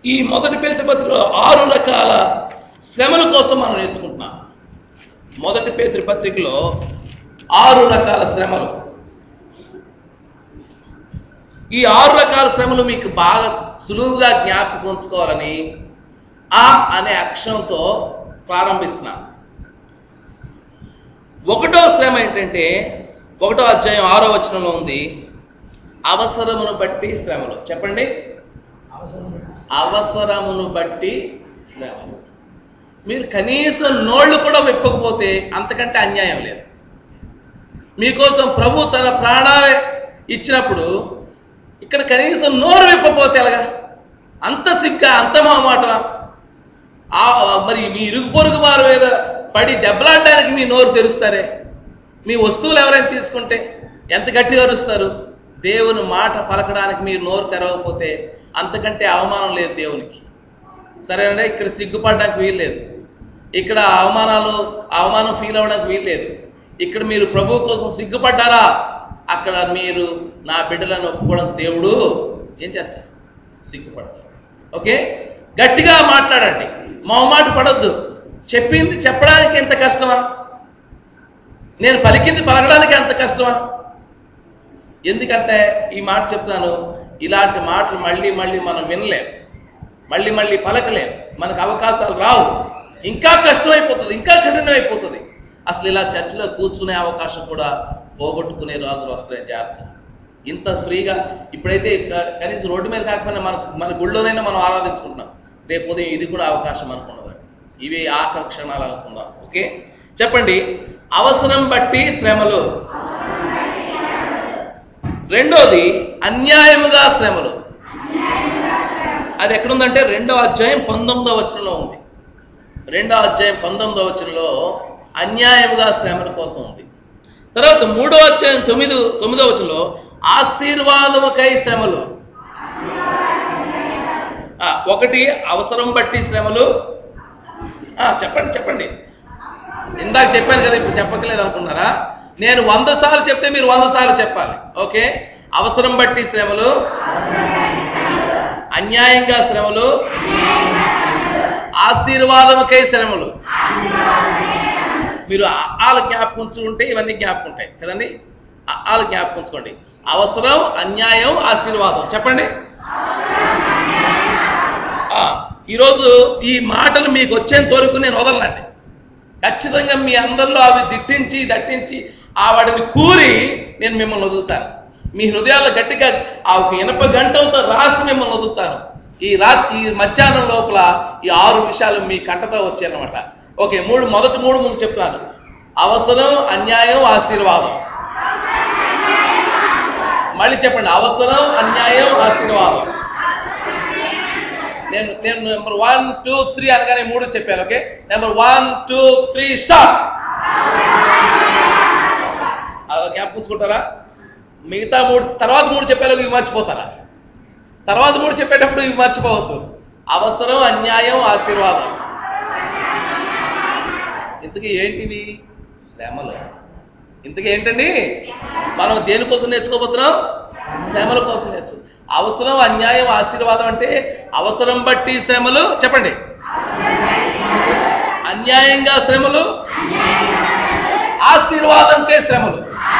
ఈ మొదటి పేతురు పత్రికలో ఆరు రకాల శ్రమల కోసం మనం నేర్చుకుంటున్నాం మొదటి పేతురు పత్రికలో ఆరు రకాల శ్రమలు ఈ ఆరు రకాల శ్రమలు మీకు బాగా సులువుగా జ్ఞాపకం ఉంచుకోవాలని ఆ అనే అక్షరంతో ప్రారంభిస్తున్నాను ఒకటో శ్రమ ఏంటంటే ఒకటో అధ్యాయం ఆరో వచనంలో ఉంది అవసరమును బట్టి శ్రమలు చెప్పండి అవసరమును బట్టి శ్రమలు మీరు కనీసం నోళ్ళు కూడా విప్పకపోతే అంతకంటే అన్యాయం లేదు మీకోసం ప్రభు తన ప్రాణాలు ఇచ్చినప్పుడు ఇక్కడ కనీసం నోరు విప్పపోతే ఎలాగా అంత సిగ్గా అంత మామాట మరి మీ ఇరుగు పొరుగు వారు మీద పడి దెబ్బలాడడానికి మీ నోరు తెరుస్తారే మీ వస్తువులు ఎవరైనా తీసుకుంటే ఎంత గట్టిగా అరుస్తారు దేవుని మాట పలకడానికి మీరు నోరు తెరవకపోతే అంతకంటే అవమానం లేదు దేవునికి సరేనండి ఇక్కడ సిగ్గుపడడానికి వీల్లేదు ఇక్కడ అవమానాలు అవమానం ఫీల్ అవ్వడానికి వీల్లేదు ఇక్కడ మీరు ప్రభు కోసం సిగ్గుపడ్డారా అక్కడ మీరు నా బిడ్డలను ఒప్పుకోవడం దేవుడు ఏం చేస్తారు సిగ్గుపడతారు ఓకే గట్టిగా మాట్లాడండి మొహమాట పడద్దు చెప్పింది చెప్పడానికి ఎంత కష్టమా నేను పలికింది పలకడానికి ఎంత కష్టమా ఎందుకంటే ఈ మాట చెప్తాను ఇలాంటి మాటలు మళ్ళీ మళ్ళీ మనం వినలేం మళ్ళీ మళ్ళీ పలకలేం మనకు అవకాశాలు రావు ఇంకా కష్టమైపోతుంది ఇంకా కఠినమైపోతుంది అసలు ఇలా చర్చిలో కూర్చునే అవకాశం కూడా పోగొట్టుకునే రోజులు వస్తాయి జాగ్రత్త ఇంత ఫ్రీగా ఇప్పుడైతే క- కనీసం రోడ్డు మీద కాకపోయినా మన మన గుళ్ళోనైనా మనం ఆరాధించుకుంటున్నాం రేపు ఉదయం ఇది కూడా అవకాశం అనుకున్నది ఇవి ఆఖరి క్షణాలు అనుకుందాం ఓకే చెప్పండి అవసరం బట్టి శ్రమలు రెండోది అన్యాయముగా శ్రమలు అది ఎక్కడుందంటే రెండో అధ్యాయం పంతొమ్మిదో వచనంలో ఉంది రెండో అధ్యాయం పంతొమ్మిదో వచనంలో అన్యాయముగా శ్రమల కోసం ఉంది తర్వాత మూడో అధ్యాయం తొమ్మిది తొమ్మిదో వచనంలో ఆశీర్వాదముకై శ్రమలు ఆ, ఒకటి అవసరం బట్టి శ్రమలు ఆ, చెప్పండి చెప్పండి ఇందాక చెప్పాను కదా ఇప్పుడు చెప్పకలేదు అనుకున్నారా నేను వంద సార్లు చెప్తే మీరు వంద సార్లు చెప్పాలి ఓకే అవసరం బట్టి శ్రమలు అన్యాయంగా శ్రమలు ఆశీర్వాదముకై శ్రమలు మీరు ఆల జ్ఞాపకం ఉంచుకుంటే ఇవన్నీ జ్ఞాపకం ఉంటాయి కదండి ఆల జ్ఞాపకం ఉంచుకోండి అవసరం అన్యాయం ఆశీర్వాదం చెప్పండి ఆ, ఈరోజు ఈ మాటలు మీకు వచ్చేంత వరకు నేను వదలనండి ఖచ్చితంగా మీ అందరిలో అవి దిట్టించి దట్టించి ఆ వాటిని కూరి నేను మిమ్మల్ని వదులుతాను మీ హృదయాల్లో గట్టిగా ఆ ఒక ఇనప గంటంతో రాసి మిమ్మల్ని వదులుతాను ఈ రాత్రి ఈ మధ్యాహ్నం లోపల ఈ ఆరు విషయాలు మీ కంటతో వచ్చాయన్నమాట ఓకే మూడు మొదటి మూడు ముందు చెప్తాను అవసరం అన్యాయం ఆశీర్వాదం మళ్ళీ చెప్పండి అవసరం అన్యాయం ఆశీర్వాదం నేను నేను నెంబర్ వన్ టూ త్రీ అనగానే మూడు చెప్పాను okay number one two three start అలా గ్యాప్ పుచ్చుకుంటారా మిగతా మూడు తర్వాత మూడు చెప్పేలోకి ఇవి మర్చిపోతారా తర్వాత మూడు చెప్పేటప్పుడు ఇవి మర్చిపోవద్దు అవసరం అన్యాయం ఆశీర్వాదం ఇంతకీ ఏంటివి శ్రమలు ఇంతకీ ఏంటండి మనం దేనికోసం నేర్చుకోబోతున్నాం శ్రమల కోసం నేర్చు అవసరం అన్యాయం ఆశీర్వాదం అంటే అవసరం బట్టి శ్రమలు చెప్పండి అన్యాయంగా శ్రమలు ఆశీర్వాదంకే శ్రమలు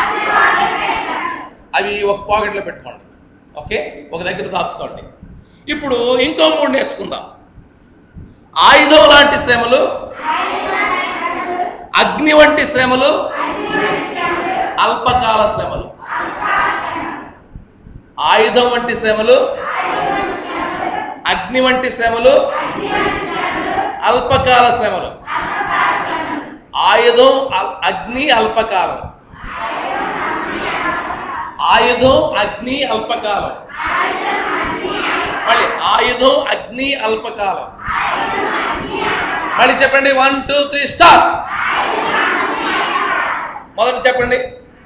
అవి ఒక పాకెట్లో పెట్టుకోండి ఓకే ఒక దగ్గర దాచుకోండి ఇప్పుడు ఇంకో మూడు నేర్చుకుందాం ఆయుధం లాంటి శ్రమలు అగ్ని వంటి శ్రమలు అల్పకాల శ్రమలు ఆయుధం వంటి శ్రమలు అగ్ని వంటి శ్రమలు అల్పకాల శ్రమలు ఆయుధం అల్- అగ్ని అల్పకాలం ఆయుధం అగ్ని అల్పకాలం మళ్ళీ ఆయుధం అగ్ని అల్పకాలం మళ్ళీ చెప్పండి వన్ టూ త్రీ స్టార్ట్ మొదట చెప్పండి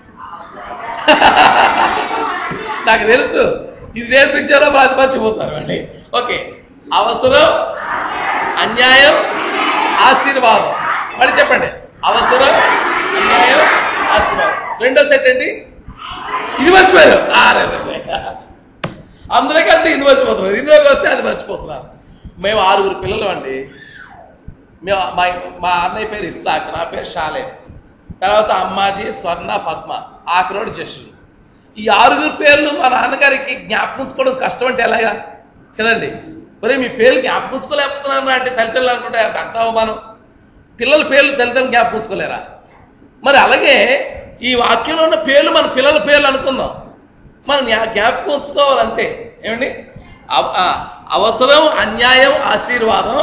నాకు తెలుసు ఇది నేర్పించారో అది మర్చిపోతారు మళ్ళీ ఓకే అవసరం అన్యాయం ఆశీర్వాదం మళ్ళీ చెప్పండి అవసరం అన్యాయం ఆశీర్వాదం రెండో సెట్ అండి ఇది మర్చిపోయారు ఆ, రే, రే, రే. అందులోకి అంతే ఇది మర్చిపోతున్నారు ఇందులోకి వస్తే అది మర్చిపోతున్నారు మేము ఆరుగురు పిల్లలు అండి మేము మా మా అన్నయ్య పేరు ఇస్సాక్ నా పేరు షాలే తర్వాత అమ్మాజీ స్వర్ణ పద్మ ఆఖరోడు జషులు ఈ ఆరుగురు పేర్లు మా నాన్నగారికి జ్ఞాపకించుకోవడం కష్టం అంటే ఎలాగా కదండి మరి మీ పేర్లు జ్ఞాపకించుకోలేకపోతున్నాను అంటే తల్లిదండ్రులు అనుకుంటే అది అంత అవమానం పిల్లల పేర్లు తల్లిదండ్రులు జ్ఞాపకించుకోలేరా మరి అలాగే ఈ వాక్యంలో ఉన్న పేర్లు మన పిల్లల పేర్లు అనుకుందాం మనం జ్ఞా- జ్ఞాపకం ఉంచుకోవాలంతే ఏమండి అవ- ఆ, అవసరం అన్యాయం ఆశీర్వాదం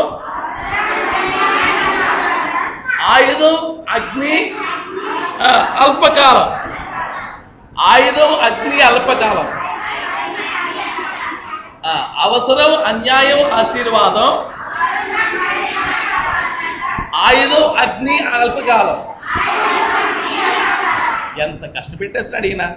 ఆయుధం అగ్ని ఆ, అల్పకాలం ఆయుధం అగ్ని అల్పకాలం ఆ, అవసరం అన్యాయం ఆశీర్వాదం ఆయుధం అగ్ని అల్పకాలం ఎంత కష్టపెట్టేస్తాడు ఈయన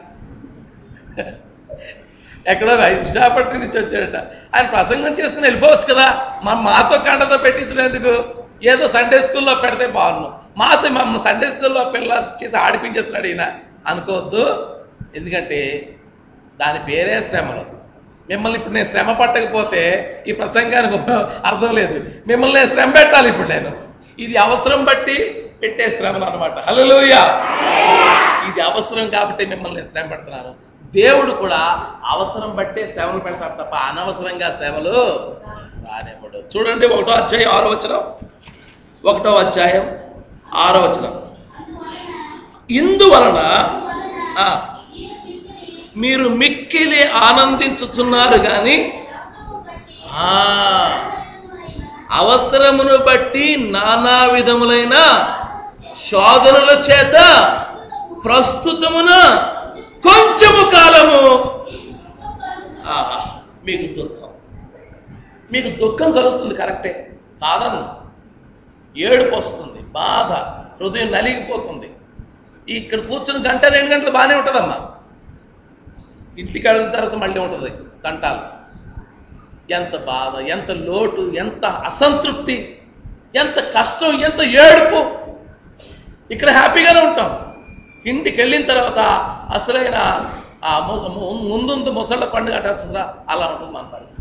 ఎక్కడో విశాఖపట్నం నుంచి వచ్చాడట ఆయన ప్రసంగం చేసుకుని వెళ్ళిపోవచ్చు కదా మన మాతో కండతో పెట్టించినందుకు ఏదో సండే స్కూల్లో పెడితే బాగున్నాం మాతో మమ్మల్ని సండే స్కూల్లో పిల్ల చేసి ఆడిపించేస్తున్నాడు ఈయన అనుకోవద్దు ఎందుకంటే దాని పేరే శ్రమలు మిమ్మల్ని ఇప్పుడు నేను శ్రమ పట్టకపోతే ఈ ప్రసంగానికి ఉప- అర్థం లేదు మిమ్మల్ని నేను శ్రమ పెట్టాలి ఇప్పుడు నేను ఇది అవసరం బట్టి పెట్టే శ్రమలు అనమాట హలోయ ఇది అవసరం కాబట్టి మిమ్మల్ని నేను శ్రమ పెడుతున్నాను దేవుడు కూడా అవసరం బట్టే శ్రమలు పెడతాడు తప్ప అనవసరంగా శ్రమలు రానివ్వడు చూడండి ఒకటో అధ్యాయం ఆరో వచనం ఒకటో అధ్యాయం ఆరో వచనం ఇందువలన ఆ, మీరు మిక్కిలి ఆనందించుతున్నారు కానీ ఆ, అవసరమును బట్టి నానా విధములైన శోధనల చేత ప్రస్తుతమున కొంచెము కాలము ఆ, మీకు దుఃఖం మీకు దుఃఖం కలుగుతుంది కరెక్టే కాదను ఏడుపు వస్తుంది బాధ హృదయం నలిగిపోతుంది ఇక్కడ కూర్చుని గంట రెండు గంటలు బాగానే ఉంటుందమ్మా ఇంటికి వెళ్ళిన తర్వాత మళ్ళీ ఉంటుంది తంటాలు ఎంత బాధ ఎంత లోటు ఎంత అసంతృప్తి ఎంత కష్టం ఎంత ఏడుపు ఇక్కడ హ్యాపీగానే ఉంటాం ఇంటికి వెళ్ళిన తర్వాత అసలైన ఆ ము- ము- ముందుంది ముసళ్ళ పండుగ అంటారు అలా ఉంటుంది మన పరిస్థితి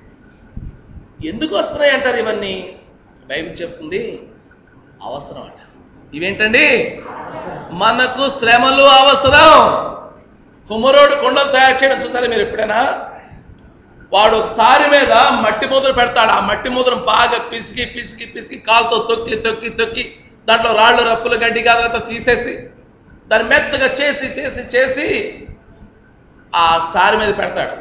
ఎందుకు వస్తున్నాయి అంటారు ఇవన్నీ బైబిల్ చెప్తుంది అవసరం అంట ఇవేంటండి మనకు శ్రమలు అవసరం కుమ్మరోడు కొండలు తయారు చేయడం చూసారా మీరు ఎప్పుడైనా వాడు ఒకసారి మీద మట్టి ముద్ర పెడతాడు ఆ మట్టి ముద్రను బాగా పిసికి పిసికి పిసికి కాలుతో తొక్కి తొక్కి తొక్కి దాంట్లో రాళ్ళు రప్పులు గడ్డి గాదంతా తీసేసి దాన్ని మెత్తగా చేసి చేసి చేసి ఆ సారి మీద పెడతాడు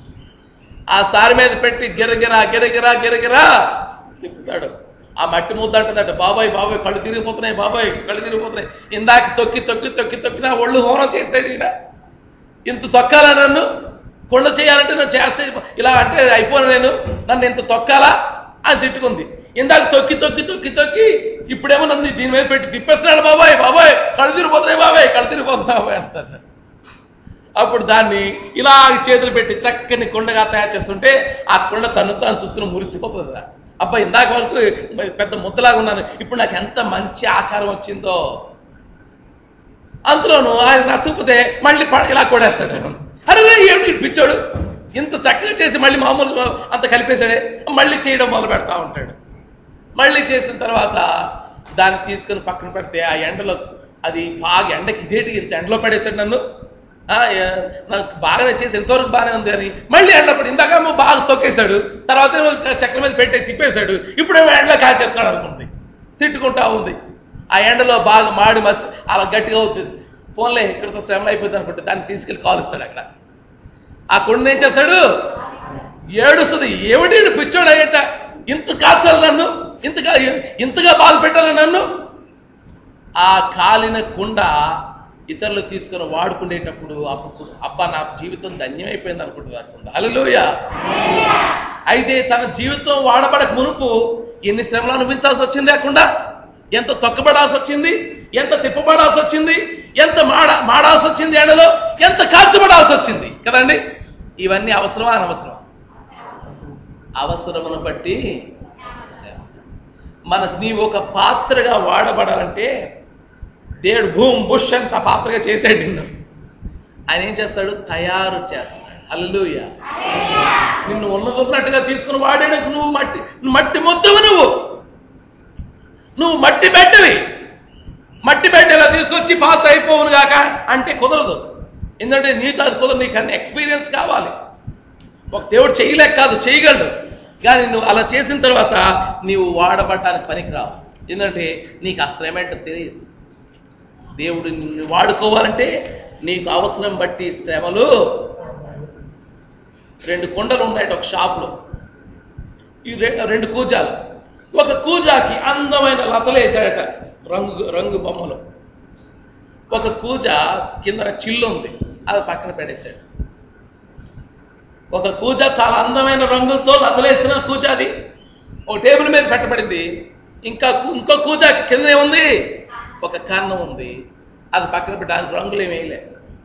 ఆ సారి మీద పెట్టి గిరగిరా గిరగిరా గిరగిరా తిప్పుతాడు ఆ మట్టి ముద్ద అంటుందట బాబాయ్ బాబాయ్ కళ్ళు తిరిగిపోతున్నాయి బాబాయ్ కళ్ళు తిరిగిపోతున్నాయి ఇందాక తొక్కి తొక్కి తొక్కి తొక్కి నా ఒళ్ళు హోనం చేసాడు ఈయన ఇంత తొక్కాలా నన్ను కొండ చేయాలంటే నేను చేస్తే ఇలా అంటే అయిపోను నేను నన్ను ఇంత తొక్కాలా అని తిట్టుకుంది ఇందాక తొక్కి తొక్కి తొక్కి తొక్కి ఇప్పుడేమో నన్ను దీని మీద పెట్టి తిప్పేస్తున్నాడు బాబాయ్ బాబాయ్ కళ్ళు తిరిగిపోతున్నాయి బాబాయ్ కళ్ళు తిరిగిపోతున్నాయి బాబాయ్ అంటారు అప్పుడు దాన్ని ఇలా చేతులు పెట్టి చక్కని కొండగా తయారు చేస్తుంటే ఆ కొండ తను తాను చూసుకుని మురిసిపోతుంది రా. అబ్బా ఇందాక వరకు పెద్ద ముద్దలాగా ఉన్నాను ఇప్పుడు నాకు ఎంత మంచి ఆకారం వచ్చిందో అందులోనూ ఆయన నచ్చకపోతే మళ్ళీ ప- ఇలా కొడేస్తాడు అరే రే, ఏమిటి ఈ పిచ్చోడు ఇంత చక్కగా చేసి మళ్ళీ మామూలు అంత కలిపేశాడే మళ్ళీ చేయడం మొదలు పెడతా ఉంటాడు మళ్ళీ చేసిన తర్వాత దాన్ని తీసుకొని పక్కన పెడితే ఆ ఎండలో అది బాగా ఎండకి ఇదేంటి ఇంత ఎండలో పడేశాడు నన్ను ఆ, ఏ- నాకు బాగానే చేసి ఎంతవరకు బాగానే ఉంది అని మళ్ళీ ఎండపడి ఇందాక ఏమో బాగా తొక్కేశాడు తర్వాత ఏమో చక్కెర మీద పెట్టి తిప్పేశాడు ఇప్పుడేమో ఎండలో కాల్చేస్తాడు అనుకుంది తిట్టుకుంటా ఉంది ఆ ఎండలో బాగా మాడి మసి అలా గట్టిగా అవుతుంది ఫోన్లే ఇక్కడితో శ్రమ అయిపోతుంది అనుకుంటే దాన్ని తీసుకెళ్ళి కాలుస్తాడు అక్కడ ఆ కొండ ఏం చేస్తాడు ఏడుస్తుంది ఏమిటి ఈడు పిచ్చోడు అయ్యట ఇంత కాల్చాలి నన్ను ఇంతగా ఇంతగా బాధ పెట్టాలి నన్ను ఆ కాలిన కుండ ఇతరులు తీసుకొని వాడుకునేటప్పుడు అప్పుడు అబ్బా నా జీవితం ధన్యమైపోయింది అనుకుంటుంది ఆ కుండ హలోయ అయితే తన జీవితం వాడబడక మునుపు ఎన్ని శ్రమలు అనుభవించాల్సి వచ్చింది ఆ కుండ ఎంత తొక్కబడాల్సి వచ్చింది ఎంత తిప్పబడాల్సి వచ్చింది ఎంత మాడ మాడాల్సి వచ్చింది ఎండలో ఎంత కాల్చబడాల్సి వచ్చింది కదండి ఇవన్నీ అవసరమా అనవసరమా అవసరమును బట్టి శ్రమ. మన నీవు ఒక పాత్రగా వాడబడాలంటే దేవుడు భూమి బుష్ అంత పాత్రగా చేసాడు నిన్ను ఆయన ఏం చేస్తాడు తయారు చేస్తాడు హల్లెలూయా నిన్ను ఉన్నదన్నట్టుగా తీసుకుని వాడేందుకు నువ్వు మట్టి మట్టి మొత్తము నువ్వు నువ్వు మట్టి పెట్టవి మట్టి పెట్టేలా తీసుకొచ్చి పాత అయిపోవును గాక అంటే కుదరదు ఎందుకంటే నీకు అది కుదరదు నీకు అన్ని ఎక్స్పీరియన్స్ కావాలి ఒక దేవుడు చేయలేక కాదు చేయగలడు కానీ నువ్వు అలా చేసిన తర్వాత నీవు వాడబడటానికి పనికిరావు ఎందుకంటే నీకు ఆ శ్రమ ఏంటో తెలియదు దేవుడు నిన్ను వాడుకోవాలంటే నీకు అవసరం బట్టి శ్రమలు రెండు కొండలు ఉన్నాయట ఒక షాపులో ఈ రె- రెండు కూజాలు ఒక కూజాకి అందమైన లతలేసాడట రంగు రంగు బొమ్మలు ఒక కూజ కింద చిల్లు ఉంది అది పక్కన పెట్టేశాడు ఒక కూజ చాలా అందమైన రంగులతో లతలేసిన కూజ అది ఒక టేబుల్ మీద పెట్టబడింది ఇంకా కూ- ఇంకో కూజ కింద ఉంది ఒక కన్నం ఉంది అది పక్కన పెట్టడానికి రంగులు ఏమీ వేయలే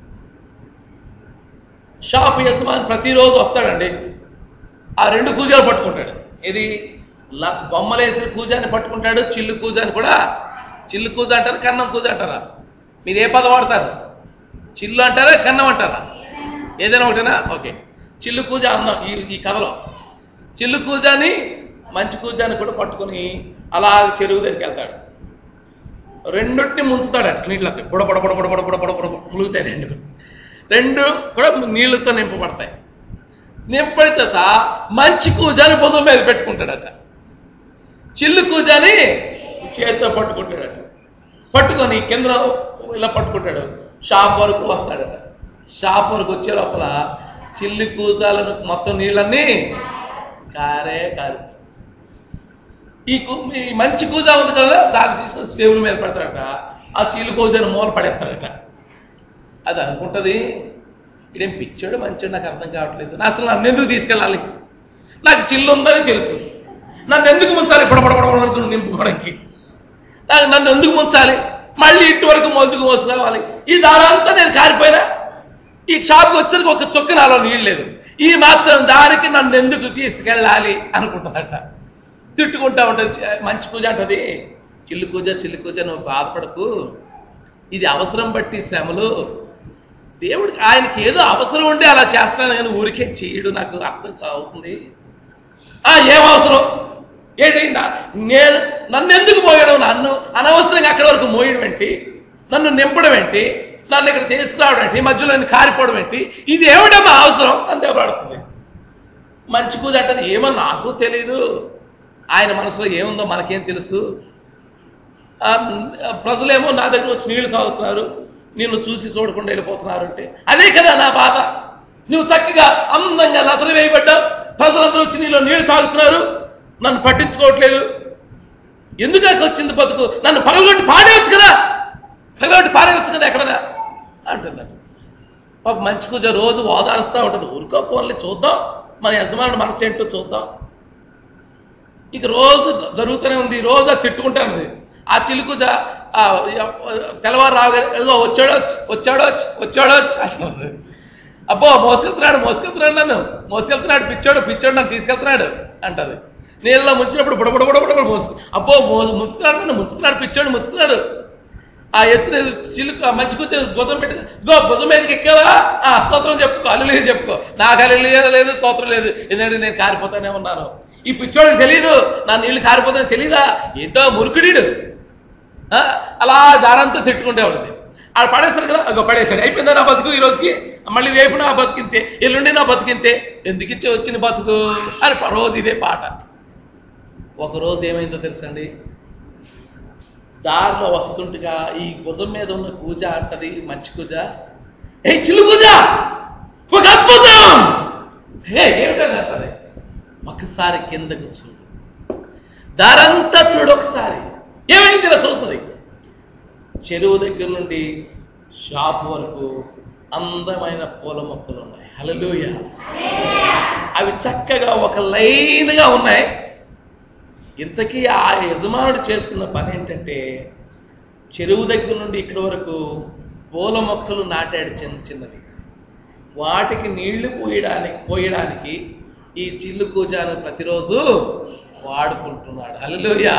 షాప్ యజమాని ప్రతిరోజు వస్తాడండి ఆ రెండు కూజాలు పట్టుకుంటాడు ఇది ల- బొమ్మలేసిన కూజాని పట్టుకుంటాడు చిల్లు కూజాని కూడా చిల్లు కూజ అంటారు కన్నం కూజ అంటారా మీరు ఏ పదం వాడతారు చిల్లు అంటారా కన్నం అంటారా ఏదైనా ఒకటేనా ఓకే చిల్లు కూజ అన్నాం ఈ ఈ కథలో చిల్లు కూజాని మంచి కూజాని కూడా పట్టుకొని అలా చెరువు దగ్గరికి వెళ్తాడు రెండుటిని ముంచుతాడు అట్లా నీళ్ళకి బుడ బుడ బుడ బుడ బుడ బుడ బుడ బుడ పులుగుతాయి రెండు రెండు కూడా నీళ్ళతో నింపబడతాయి నింపడిన తర్వాత మంచి కూజాని భుజం మీద పెట్టుకుంటాడట చిల్లు కూజాని చేతితో పట్టుకుంటాడట పట్టుకొని కింద ఇలా పట్టుకుంటాడు షాప్ వరకు వస్తాడట షాప్ వరకు వచ్చే లోపల చిల్లి కూజాలను మొత్తం నీళ్ళన్నీ కారే కారు ఈ కు- ఈ మంచి కూజా ఉంది కదా దాన్ని తీసుకొచ్చి టేబుల్ మీద పెడతాడట ఆ చిల్లు కూజాను మూల పడేస్తాడట అది అనుకుంటది ఇదేం పిచ్చాడు మంచోడు నాకు అర్థం కావట్లేదు నా అసలు నన్ను ఎందుకు తీసుకెళ్ళాలి నాకు చిల్లు ఉందని తెలుసు నన్ను ఎందుకు ముంచాలి పడపడపడపడ నింపుకోవడానికి నాకు నన్ను ఎందుకు ముంచాలి మళ్ళీ ఇటు వరకు ముందుకు మోసుకురావాలి ఈ దారంతా నేను కారిపోయినా ఈ షాప్కి వచ్చేసరికి ఒక చొక్క నాలో నీళ్ళు లేదు ఈ మాత్రం దారికి నన్ను ఎందుకు తీసుకెళ్ళాలి అనుకుంటాడట తిట్టుకుంటా ఉంటుంది "ఛ, మంచి పూజ అంటది చిల్లు పూజ చిల్లు పూజ నువ్వు బాధపడకు ఇది అవసరం బట్టి శ్రమలు దేవుడికి ఆయనకి ఏదో అవసరం ఉంటే అలా చేస్తాను కానీ ఊరికే చేయడు నాకు అర్థం కావుతుంది ఆ ఏం అవసరం ఏంటి నా- నేను నన్ను ఎందుకు మోయడం నన్ను అనవసరంగా అక్కడి వరకు మోయడం ఏంటి నన్ను నింపడం ఏంటి నన్ను ఇక్కడ తీసుకురావడం ఏంటి మధ్యలో నేను కారిపోవడం ఏంటి ఇది ఏమిటమ్మా అవసరం అంతే పడుతుంది మంచి పూజ అంటే ఏమో నాకు తెలియదు ఆయన మనసులో ఏముందో మనకేం తెలుసు ఆ, ప్రజలేమో నా దగ్గర వచ్చి నీళ్లు తాగుతున్నారు నిన్ను చూసి చూడకుండా వెళ్ళిపోతున్నారు అంటే అదే కదా నా బాధ నువ్వు చక్కగా అందంగా నసలు వేయబడ్డావు ప్రజలందరూ వచ్చి నీలో నీళ్లు తాగుతున్నారు నన్ను పట్టించుకోవట్లేదు ఎందుకు నాకు వచ్చింది బతుకు నన్ను పగలగొట్టి పాడేయచ్చు కదా పగలగొట్టి పాడేయచ్చు కదా ఎక్కడన్నా అంటున్నాడు పాప మంచి కూజ రోజు ఓదారుస్తూ ఉంటుంది ఊరుకో పోన్లే చూద్దాం మన యజమానుడు మనసు ఏంటో చూద్దాం ఇక రోజు జరుగుతూనే ఉంది రోజు అది తిట్టుకుంటా ఉంది ఆ చిలుకు జా- ఆ తెల్లవారు రాగానే ఏదో వచ్చాడో వచ్చాడో వచ్చాడో అంటుంది. అబ్బో మోసుకెళ్తున్నాడు మోసుకెళ్తున్నాడు నన్ను మోసుకెళ్తున్నాడు పిచ్చాడు పిచ్చాడు నన్ను తీసుకెళ్తున్నాడు అంటది నీళ్ళలో ముంచినప్పుడు బుడబుడ బుడబుడ మోసు అబ్బో మో ముంచుతున్నాడు నన్ను ముంచుతున్నాడు పిచ్చాడు ముంచుతున్నాడు ఆ ఎత్తున చిలుకు ఆ మంచి కూర్చొని భుజం పెట్టి గో భుజం మీదకి ఎక్కావా ఆ స్తోత్రం చెప్పుకో అల్లు చెప్పుకో నాకు అల్లు లేదు స్తోత్రం లేదు ఎందుకంటే నేను కారిపోతానే ఉన్నాను ఈ పిచ్చోడికి తెలీదు నా నీళ్లు కారిపోతానే తెలీదా ఏంటో మురుకుడీడు ఆ, అలా దారంతా తిట్టుకుంటే ఉంటుంది ఆడ పడేస్తాడు కదా అగో పడేసాడు అయిపోయిందా నా బతుకు ఈ రోజుకి మళ్ళీ రేపు నా బతికింతే ఎల్లుండి నా బతికింతే ఎందుకు ఇచ్చి వచ్చిన బతుకు అని ప- రోజు ఇదే పాట ఒక రోజు ఏమైందో తెలుసండి దారిలో వస్తుండగా ఈ భుజం మీద ఉన్న కూజ అంటది మంచి కూజ ఏ చిల్లు కూజ ఒక అద్భుతం హే ఏమిటని అంటది ఒకసారి కిందకు చూడు దారంతా చూడు ఒకసారి ఏమైంది ఇలా చూస్తుంది చెరువు దగ్గర నుండి షాప్ వరకు అందమైన పూల మొక్కలు ఉన్నాయి హల్లెలూయా అవి చక్కగా ఒక లైన్గా ఉన్నాయి ఇంతకీ ఆ యజమానుడు చేస్తున్న పని ఏంటంటే చెరువు దగ్గర నుండి ఇక్కడి వరకు పూల మొక్కలు నాటాడు చిన్న చిన్నది వాటికి నీళ్లు పోయడానికి పోయడానికి ఈ చిల్లు కూజాను ప్రతిరోజు వాడుకుంటున్నాడు హల్లెలూయా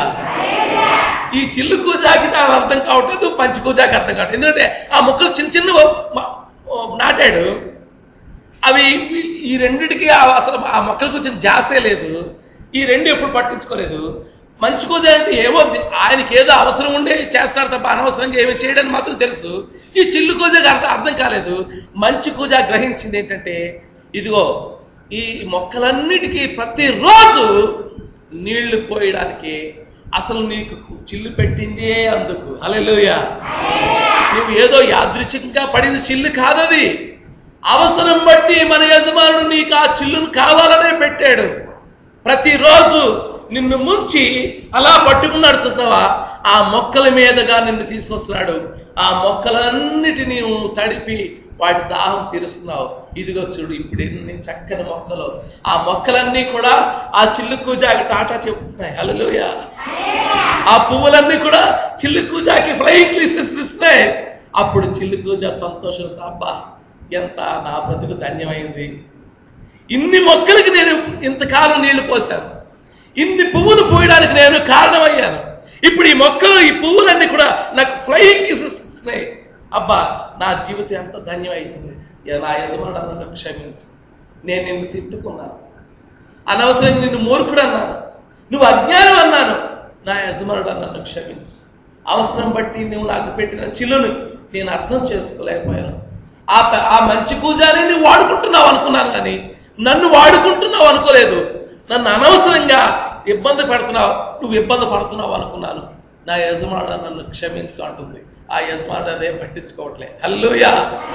ఈ చిల్లు కూజాకి నాకు అర్థం కావట్లేదు పంచి కూజాకి అర్థం కావట్లేదు ఎందుకంటే ఆ మొక్కలు చిన్న చిన్న నాటాడు అవి ఈ రెండిటికి ఆ- అసలు ఆ మొక్కలకు వచ్చిన జాసే లేదు ఈ రెండు ఎప్పుడు పట్టించుకోలేదు మంచి కూజ అంటే ఏమో ది- ఆయనకి ఏదో అవసరం ఉండే చేస్తాడు తప్ప అనవసరంగా ఏమి చేయడానికి మాత్రం తెలుసు ఈ చిల్లు కూజకి అర్థం అర్థం కాలేదు మంచి కూజ గ్రహించింది ఏంటంటే ఇదిగో ఈ మొక్కలన్నిటికీ ప్రతిరోజు నీళ్లు పోయడానికి అసలు నీకు చిల్లు పెట్టిందే అందుకు హల్లెలూయా నువ్వు ఏదో యాదృచ్ఛికంగా పడిన చిల్లు కాదది అవసరం బట్టి మన యజమానుడు నీకు ఆ చిల్లును కావాలనే పెట్టాడు ప్రతిరోజు నిన్ను ముంచి అలా పట్టుకున్నాడు చూసావా ఆ మొక్కల మీదగా నిన్ను తీసుకొస్తున్నాడు ఆ మొక్కలన్నిటినీ నువ్వు తడిపి వాటి దాహం తీరుస్తున్నావు ఇదిగో చూడు ఇప్పుడు ఎన్ని చక్కని మొక్కలు ఆ మొక్కలన్నీ కూడా ఆ చిల్లు కూజాకి టాటా చెబుతున్నాయి హల్లెలూయా ఆ పువ్వులన్నీ కూడా చిల్లు కూజాకి ఫ్లైయింగ్ కిసెస్ ఇస్తున్నాయి అప్పుడు చిల్లు కూజా సంతోషంతో అబ్బా ఎంత నా బ్రతుకు ధన్యమైంది ఇన్ని మొక్కలకి నేను ఇంతకాలం నీళ్లు పోశాను ఇన్ని పువ్వులు పోయడానికి నేను కారణమయ్యాను ఇప్పుడు ఈ మొక్కలు ఈ పువ్వులన్నీ కూడా నాకు ఫ్లయింగ్ కిసెస్ ఇస్తున్నాయి అబ్బా నా జీవితం ఎంత ధన్యమైంది ఇక నా యజమానుడు నన్ను క్షమించు నేను నిన్ను తిట్టుకున్నాను అనవసరంగా నిన్ను మూర్ఖుడు అన్నాను నువ్వు అజ్ఞానం అన్నాను నా యజమానుడు నన్ను క్షమించు అవసరం బట్టి నువ్వు నాకు పెట్టిన చిల్లును నేను అర్థం చేసుకోలేకపోయాను ఆ ప- ఆ మంచి కూజాని నువ్వు వాడుకుంటున్నావు అనుకున్నాను కానీ నన్ను వాడుకుంటున్నావు అనుకోలేదు నన్ను అనవసరంగా ఇబ్బంది పెడుతున్నావు నువ్వు ఇబ్బంది పడుతున్నావు అనుకున్నాను నా యజమానుడు నన్ను క్షమించు అంటుంది ఆ యజమానుడు అదే పట్టించుకోవట్లే హల్లుయా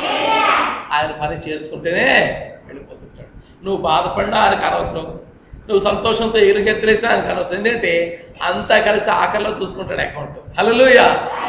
ఆయన పని చేసుకుంటేనే వెళ్ళిపోతుంటాడు నువ్వు బాధపడినా ఆయనకు అనవసరం నువ్వు సంతోషంతో ఇరుగెత్తిరేసినా ఆయనకు అనవసరం ఎందుకంటే అంతా కలిసి ఆఖరిలో చూసుకుంటాడు అకౌంట్ హల్లెలూయా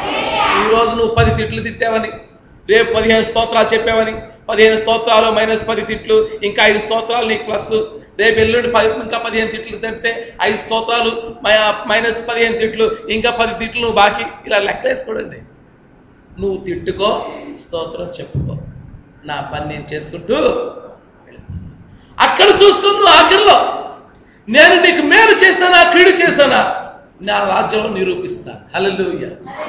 ఈ రోజు నువ్వు పది తిట్లు తిట్టావని రేపు పదిహేను స్తోత్రాలు చెప్పావని పదిహేను స్తోత్రాలు మైనస్ పది తిట్లు ఇంకా ఐదు స్తోత్రాలు నీకు ప్లస్ రేపు ఎల్లుండి పది ఇంకా పదిహేను తిట్లు తిడితే ఐదు స్తోత్రాలు మై- మైనస్ పదిహేను తిట్లు ఇంకా పది తిట్లు నువ్వు బాకీ ఇలా లెక్కలేసుకోడండి నువ్వు తిట్టుకో స్తోత్రం చెప్పుకో నా పని నేను చేసుకుంటూ వెళ్ళిపో. అక్కడ చూసుకుందు ఆఖరిలో నేను నీకు మేలు చేశానా కీడు చేశానా నా రాజ్యంలో నిరూపిస్తా హల్లెలూయా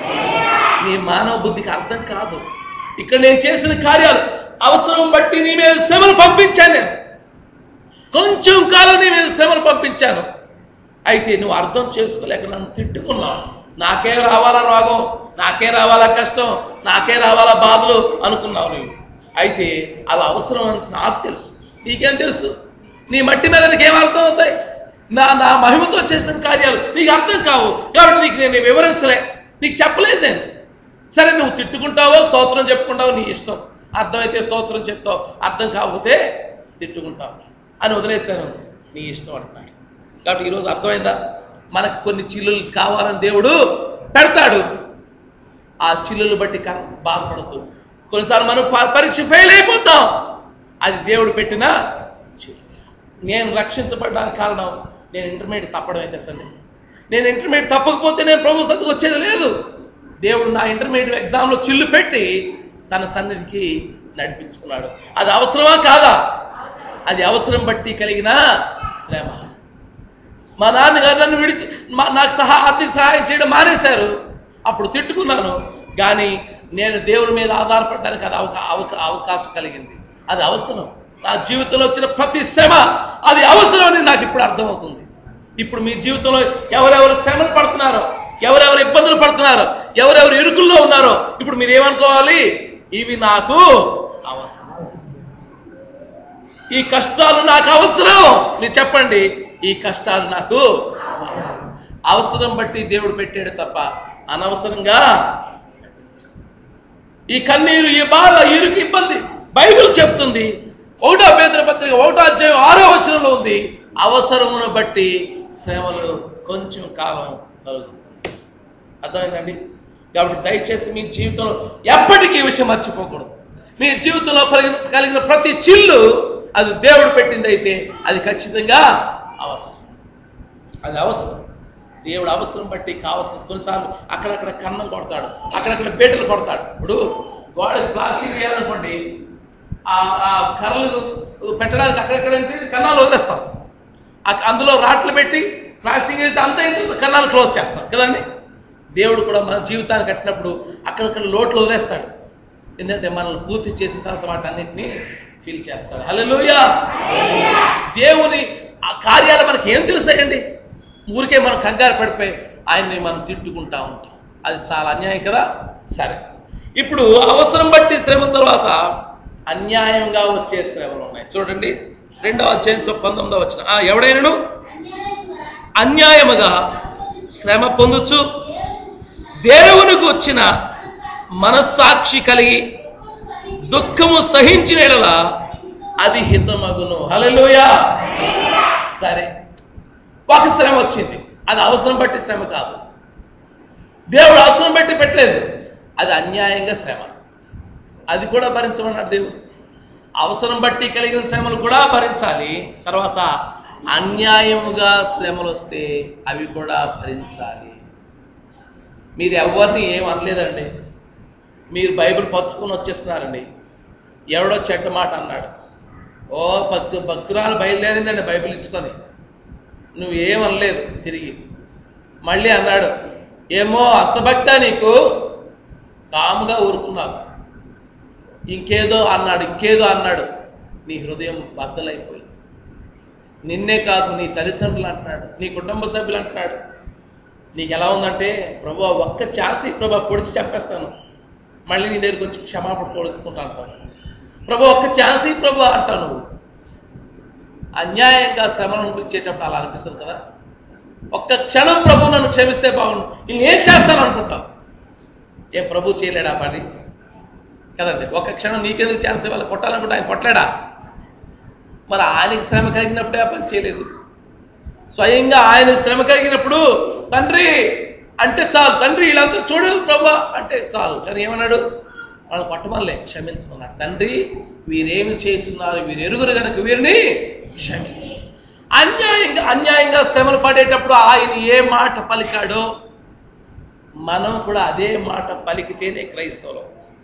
నీ మానవ బుద్ధికి అర్థం కాదు ఇక్కడ నేను చేసిన కార్యాలు అవసరం బట్టి నీ మీద శ్రమలు పంపించాను నేను కొంచెం కాలం నీ మీద శ్రమలు పంపించాను అయితే నువ్వు అర్థం చేసుకోలేక నన్ను తిట్టుకున్నావు నాకే రావాలా రోగం నాకే రావాలా కష్టం నాకే రావాలా బాధలు అనుకున్నావు నువ్వు అయితే అవి అవసరం అని నాకు తెలుసు నీకేం తెలుసు నీ మట్టి మీద నీకేం అర్థం అవుతాయి నా నా మహిమతో చేసిన కార్యాలు నీకు అర్థం కావు కాబట్టి నీకు నేను వివరించలే నీకు చెప్పలేదు నేను సరే నువ్వు తిట్టుకుంటావో స్తోత్రం చెప్పుకుంటావో నీ ఇష్టం అర్థమైతే స్తోత్రం చెప్తావు అర్థం కాకపోతే తిట్టుకుంటావు అని వదిలేశాను నీ ఇష్టం అంటున్నాడు కాబట్టి ఈరోజు అర్థమైందా మనకు కొన్ని చిల్లులు కావాలని దేవుడు పెడతాడు ఆ చిల్లులు బట్టి క- బాధపడద్దు కొన్నిసార్లు మనం ప- పరీక్ష ఫెయిల్ అయిపోతాం అది దేవుడు పెట్టిన చిల్లు నేను రక్షించబడడానికి కారణం నేను ఇంటర్మీడియట్ తప్పడం అయితే అసలు నేను ఇంటర్మీడియట్ తప్పకపోతే నేను ప్రభు సత్తుకు వచ్చేది లేదు దేవుడు నా ఇంటర్మీడియట్ ఎగ్జామ్లో చిల్లు పెట్టి తన సన్నిధికి నడిపించుకున్నాడు అది అవసరమా కాదా అది అవసరం బట్టి కలిగిన శ్రమ మా నాన్నగారు నన్ను విడిచి మా- నాకు సహా ఆర్థిక సహాయం చేయడం మానేశారు అప్పుడు తిట్టుకున్నాను కానీ నేను దేవుని మీద ఆధారపడడానికి అది అవకా అవకా అవకాశం కలిగింది అది అవసరం నా జీవితంలో వచ్చిన ప్రతి శ్రమ అది అవసరం అని నాకు ఇప్పుడు అర్థమవుతుంది ఇప్పుడు మీ జీవితంలో ఎవరెవరు శ్రమలు పడుతున్నారో ఎవరెవరు ఇబ్బందులు పడుతున్నారో ఎవరెవరు ఇరుకుల్లో ఉన్నారో ఇప్పుడు మీరు ఏమనుకోవాలి ఇవి నాకు అవసరం ఈ కష్టాలు నాకు అవసరం మీరు చెప్పండి ఈ కష్టాలు నాకు అవసరం. అవసరం బట్టి దేవుడు పెట్టాడు తప్ప అనవసరంగా ఈ కన్నీరు ఈ బాధ ఈ ఇరుకు ఇబ్బంది బైబిల్ చెప్తుంది ఒకటో పేదల పత్రిక ఒకటో అధ్యాయం ఆరో వచనంలో ఉంది అవసరమును బట్టి శ్రమలు కొంచెం కాలం కలుగుతుంది అర్థమైందండి కాబట్టి దయచేసి మీ జీవితంలో ఎప్పటికీ ఈ విషయం మర్చిపోకూడదు మీ జీవితంలో కలిగిన కలిగిన ప్రతి చిల్లు అది దేవుడు పెట్టింది అయితే అది ఖచ్చితంగా అవసరం అది అవసరం దేవుడు అవసరం బట్టి కావలసిన కొన్నిసార్లు అక్కడక్కడ కన్నం కొడతాడు అక్కడక్కడ బీటలు కొడతాడు ఇప్పుడు గోడకి ప్లాస్టిక్ వేయాలనుకోండి ఆ ఆ కర్రలు పెట్టడానికి అక్కడక్కడ ఏంటి కన్నాలు వదిలేస్తాం ఆ- అందులో రాట్లు పెట్టి ప్లాస్టిక్ వేసి అంతా ఇంత కన్నాలు క్లోజ్ చేస్తాం కదండి దేవుడు కూడా మన జీవితాన్ని కట్టినప్పుడు అక్కడక్కడ లోట్లు వదిలేస్తాడు ఎందుకంటే మనల్ని పూర్తి చేసిన తర్వాత వాటన్నిటిని ఫీల్ చేస్తాడు హల్లెలూయా దేవుని ఆ కార్యాలు మనకి ఏం తెలుస్తాయండి ఊరికే మనం కంగారు పడిపోయి ఆయన్ని మనం తిట్టుకుంటా ఉంటాం అది చాలా అన్యాయం కదా సరే ఇప్పుడు అవసరం బట్టి శ్రమ తర్వాత అన్యాయంగా వచ్చే శ్రమలు ఉన్నాయి చూడండి రెండవ అధ్యాయంతో పంతొమ్మిదవ వచ్చిన ఆ, ఎవడైనను అన్యాయముగా శ్రమ పొందుచు దేవునికి వచ్చిన మనస్సాక్షి కలిగి దుఃఖము సహించిన ఎడల అది హితమగును హల్లెలూయా సరే ఒక శ్రమ వచ్చింది అది అవసరం బట్టి శ్రమ కాదు దేవుడు అవసరం బట్టి పెట్టలేదు అది అన్యాయంగా శ్రమ అది కూడా భరించమన్నాడు దేవుడు అవసరం బట్టి కలిగిన శ్రమలు కూడా భరించాలి తర్వాత అన్యాయముగా శ్రమలు వస్తే అవి కూడా భరించాలి మీరు ఎవరిని ఏం అనలేదండి మీరు బైబిల్ పచ్చుకొని వచ్చేస్తున్నారండి ఎవడో చెడ్డ మాట అన్నాడు ఓ భక్తు భక్తురాలు బయలుదేరిందండి బైబిల్ ఇచ్చుకొని నువ్వు ఏమనలేదు తిరిగి మళ్ళీ అన్నాడు ఏమో అంత భక్త నీకు కాముగా ఊరుకున్నావు ఇంకేదో అన్నాడు ఇంకేదో అన్నాడు నీ హృదయం బద్దలైపోయి నిన్నే కాదు నీ తల్లిదండ్రులు అంటున్నాడు నీ కుటుంబ సభ్యులు అంటున్నాడు నీకు ఎలా ఉందంటే ప్రభు ఒక్క ఛాన్సీ ప్రభు పొడిచి చెప్పేస్తాను మళ్ళీ నీ దగ్గరికి వచ్చి క్షమాపణ పొడుచుకుంటా అంటాను ప్రభు ఒక్క ఛాన్సీ ప్రభు అంటావు నువ్వు అన్యాయంగా శ్రమను అనిపించేటప్పుడు అలా అనిపిస్తుంది కదా ఒక్క క్షణం ప్రభు నన్ను క్షమిస్తే బాగుండు నేను ఏం చేస్తాను అనుకుంటావు ఏ ప్రభు చేయలేడా పని కదండి ఒక క్షణం నీకెందుకు ఛాన్స్ ఇవ్వాలి కొట్టాలనుకుంటే ఆయన కొట్టలేడా మరి ఆయనకి శ్రమ కలిగినప్పుడే ఆ పని చేయలేదు స్వయంగా ఆయన శ్రమ కలిగినప్పుడు తండ్రి అంటే చాలు తండ్రి వీళ్ళందరూ చూడు ప్రభా అంటే చాలు కానీ ఏమన్నాడు వాళ్ళు కొట్టమల్లే క్షమించమన్నాడు తండ్రి వీరేమి చేస్తున్నారు వీరు ఎరుగురు కనుక వీరిని క్షమించు అన్యాయంగా అన్యాయంగా శ్రమలు పడేటప్పుడు ఆయన ఏ మాట పలికాడో మనం కూడా అదే మాట పలికితేనే క్రైస్తవులు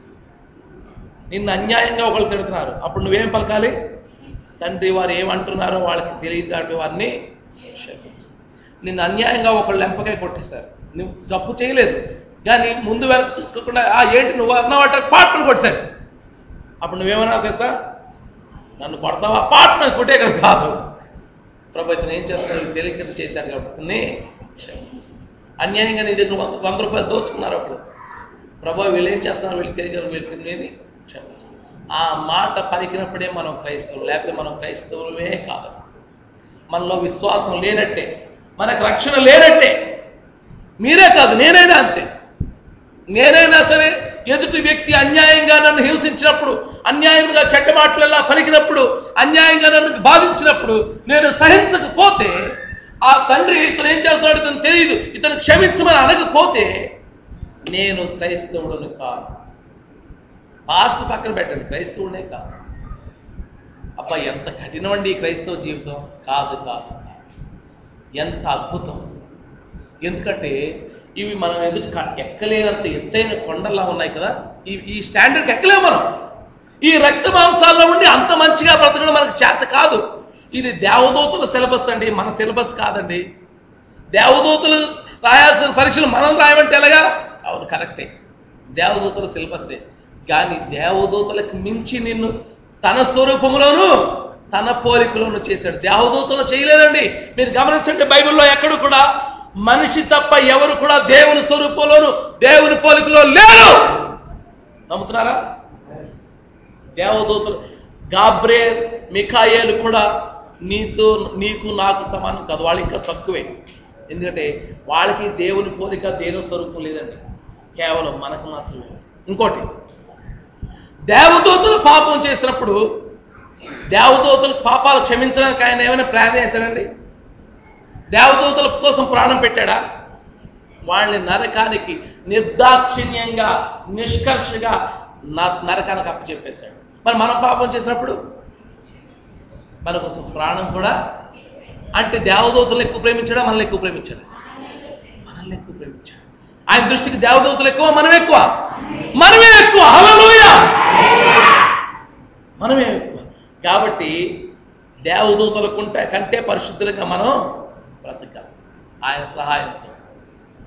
నిన్ను అన్యాయంగా ఒకళ్ళు తిడుతున్నారు అప్పుడు నువ్వేం పలకాలి తండ్రి వారు ఏమంటున్నారో వాళ్ళకి తెలియదు కాబట్టి వారిని క్షమించు నిన్ను అన్యాయంగా ఒకళ్ళు లెంపకాయ కొట్టేశారు నువ్వు తప్పు చేయలేదు కానీ ముందు వెనక చూసుకోకుండా ఆ ఏంటి నువ్వు అన్నవాట పాటను కొట్టేశాడు అప్పుడు నువ్వేమన్నావు తెలుసా నన్ను కొడతావా పాటను కొట్టే కదా కాదు ప్రభు ఇతను ఏం చేస్తున్నాడు తెలియక చేశాడు కాబట్టి ఇతన్ని క్షమించు అన్యాయంగా నీ దగ్గర వంద వంద రూపాయలు దోచుకున్నారు అప్పుడు ప్రభు వీళ్ళు ఏం చేస్తున్నారు వీళ్ళకి తెలియదు వీళ్ళకి తెలియని క్షమించు ఆ మాట పలికినప్పుడే మనం క్రైస్తవులు లేకపోతే మనం క్రైస్తవులమే కాదు మనలో విశ్వాసం లేనట్టే మనకు రక్షణ లేనట్టే మీరే కాదు నేనైనా అంతే నేనైనా సరే ఎదుటి వ్యక్తి అన్యాయంగా నన్ను హింసించినప్పుడు అన్యాయంగా చెడ్డ మాటలలా పలికినప్పుడు అన్యాయంగా నన్ను బాధించినప్పుడు నేను సహించకపోతే ఆ తండ్రి ఇతను ఏం చేస్తున్నాడు ఇతను తెలియదు ఇతను క్షమించమని అనకపోతే నేను క్రైస్తవుడుని కాదు పాస్ట్ పక్కన పెట్టండి క్రైస్తవుడే కాదు అబ్బా ఎంత కఠినం అండి ఈ క్రైస్తవ జీవితం కాదు కాదు కాదు ఎంత అద్భుతం ఎందుకంటే ఇవి మనం ఎదుటి క- ఎక్కలేనంత ఎత్తైన కొండల్లా ఉన్నాయి కదా ఈ ఈ స్టాండర్డ్కి ఎక్కలేము మనం ఈ రక్త మాంసాల్లో ఉండి అంత మంచిగా బ్రతకడం మనకు చేత కాదు ఇది దేవదూతల సిలబస్ అండి మన సిలబస్ కాదండి దేవదూతలు రాయాల్సిన పరీక్షలు మనం రాయమంటే ఎలాగా అవును కరెక్టే దేవదూతల సిలబస్సే కానీ దేవదూతలకు మించి నిన్ను తన స్వరూపంలోను తన పోలికలోను చేశాడు దేవదూతలు చేయలేదండి మీరు గమనించండి బైబిల్లో ఎక్కడ కూడా మనిషి తప్ప ఎవరు కూడా దేవుని స్వరూపంలోను దేవుని పోలికలో లేరు నమ్ముతున్నారా దేవదూతలు గాబ్రేల్ మిఖాయేలు కూడా నీతో నీకు నాకు సమానం కాదు వాళ్ళు ఇంకా తక్కువే ఎందుకంటే వాళ్ళకి దేవుని పోలిక దేవుని స్వరూపం లేదండి కేవలం మనకు మాత్రమే ఇంకోటి దేవదూతలు పాపం చేసినప్పుడు దేవదూతలు పాపాలు క్షమించడానికి ఆయన ఏమైనా ప్లాన్ చేశాడండి దేవదూతల కోసం ప్రాణం పెట్టాడా వాళ్ళని నరకానికి నిర్దాక్షిణ్యంగా నిష్కర్షగా న- నరకానికి అప్పచెప్పేశాడు మరి మనం పాపం చేసినప్పుడు మన కోసం ప్రాణం కూడా అంటే దేవదూతలు ఎక్కువ ప్రేమించాడా మనల్ని ఎక్కువ ప్రేమించాడు మనల్ని ఎక్కువ ప్రేమించాడు ఆయన దృష్టికి దేవదూతలు ఎక్కువ మనం ఎక్కువ మనమే ఎక్కువ హల్లెలూయా మనమే ఎక్కువ కాబట్టి దేవదూతల కుంటే కంటే పరిశుద్ధులుగా మనం బ్రతకాలి ఆయన సహాయంతో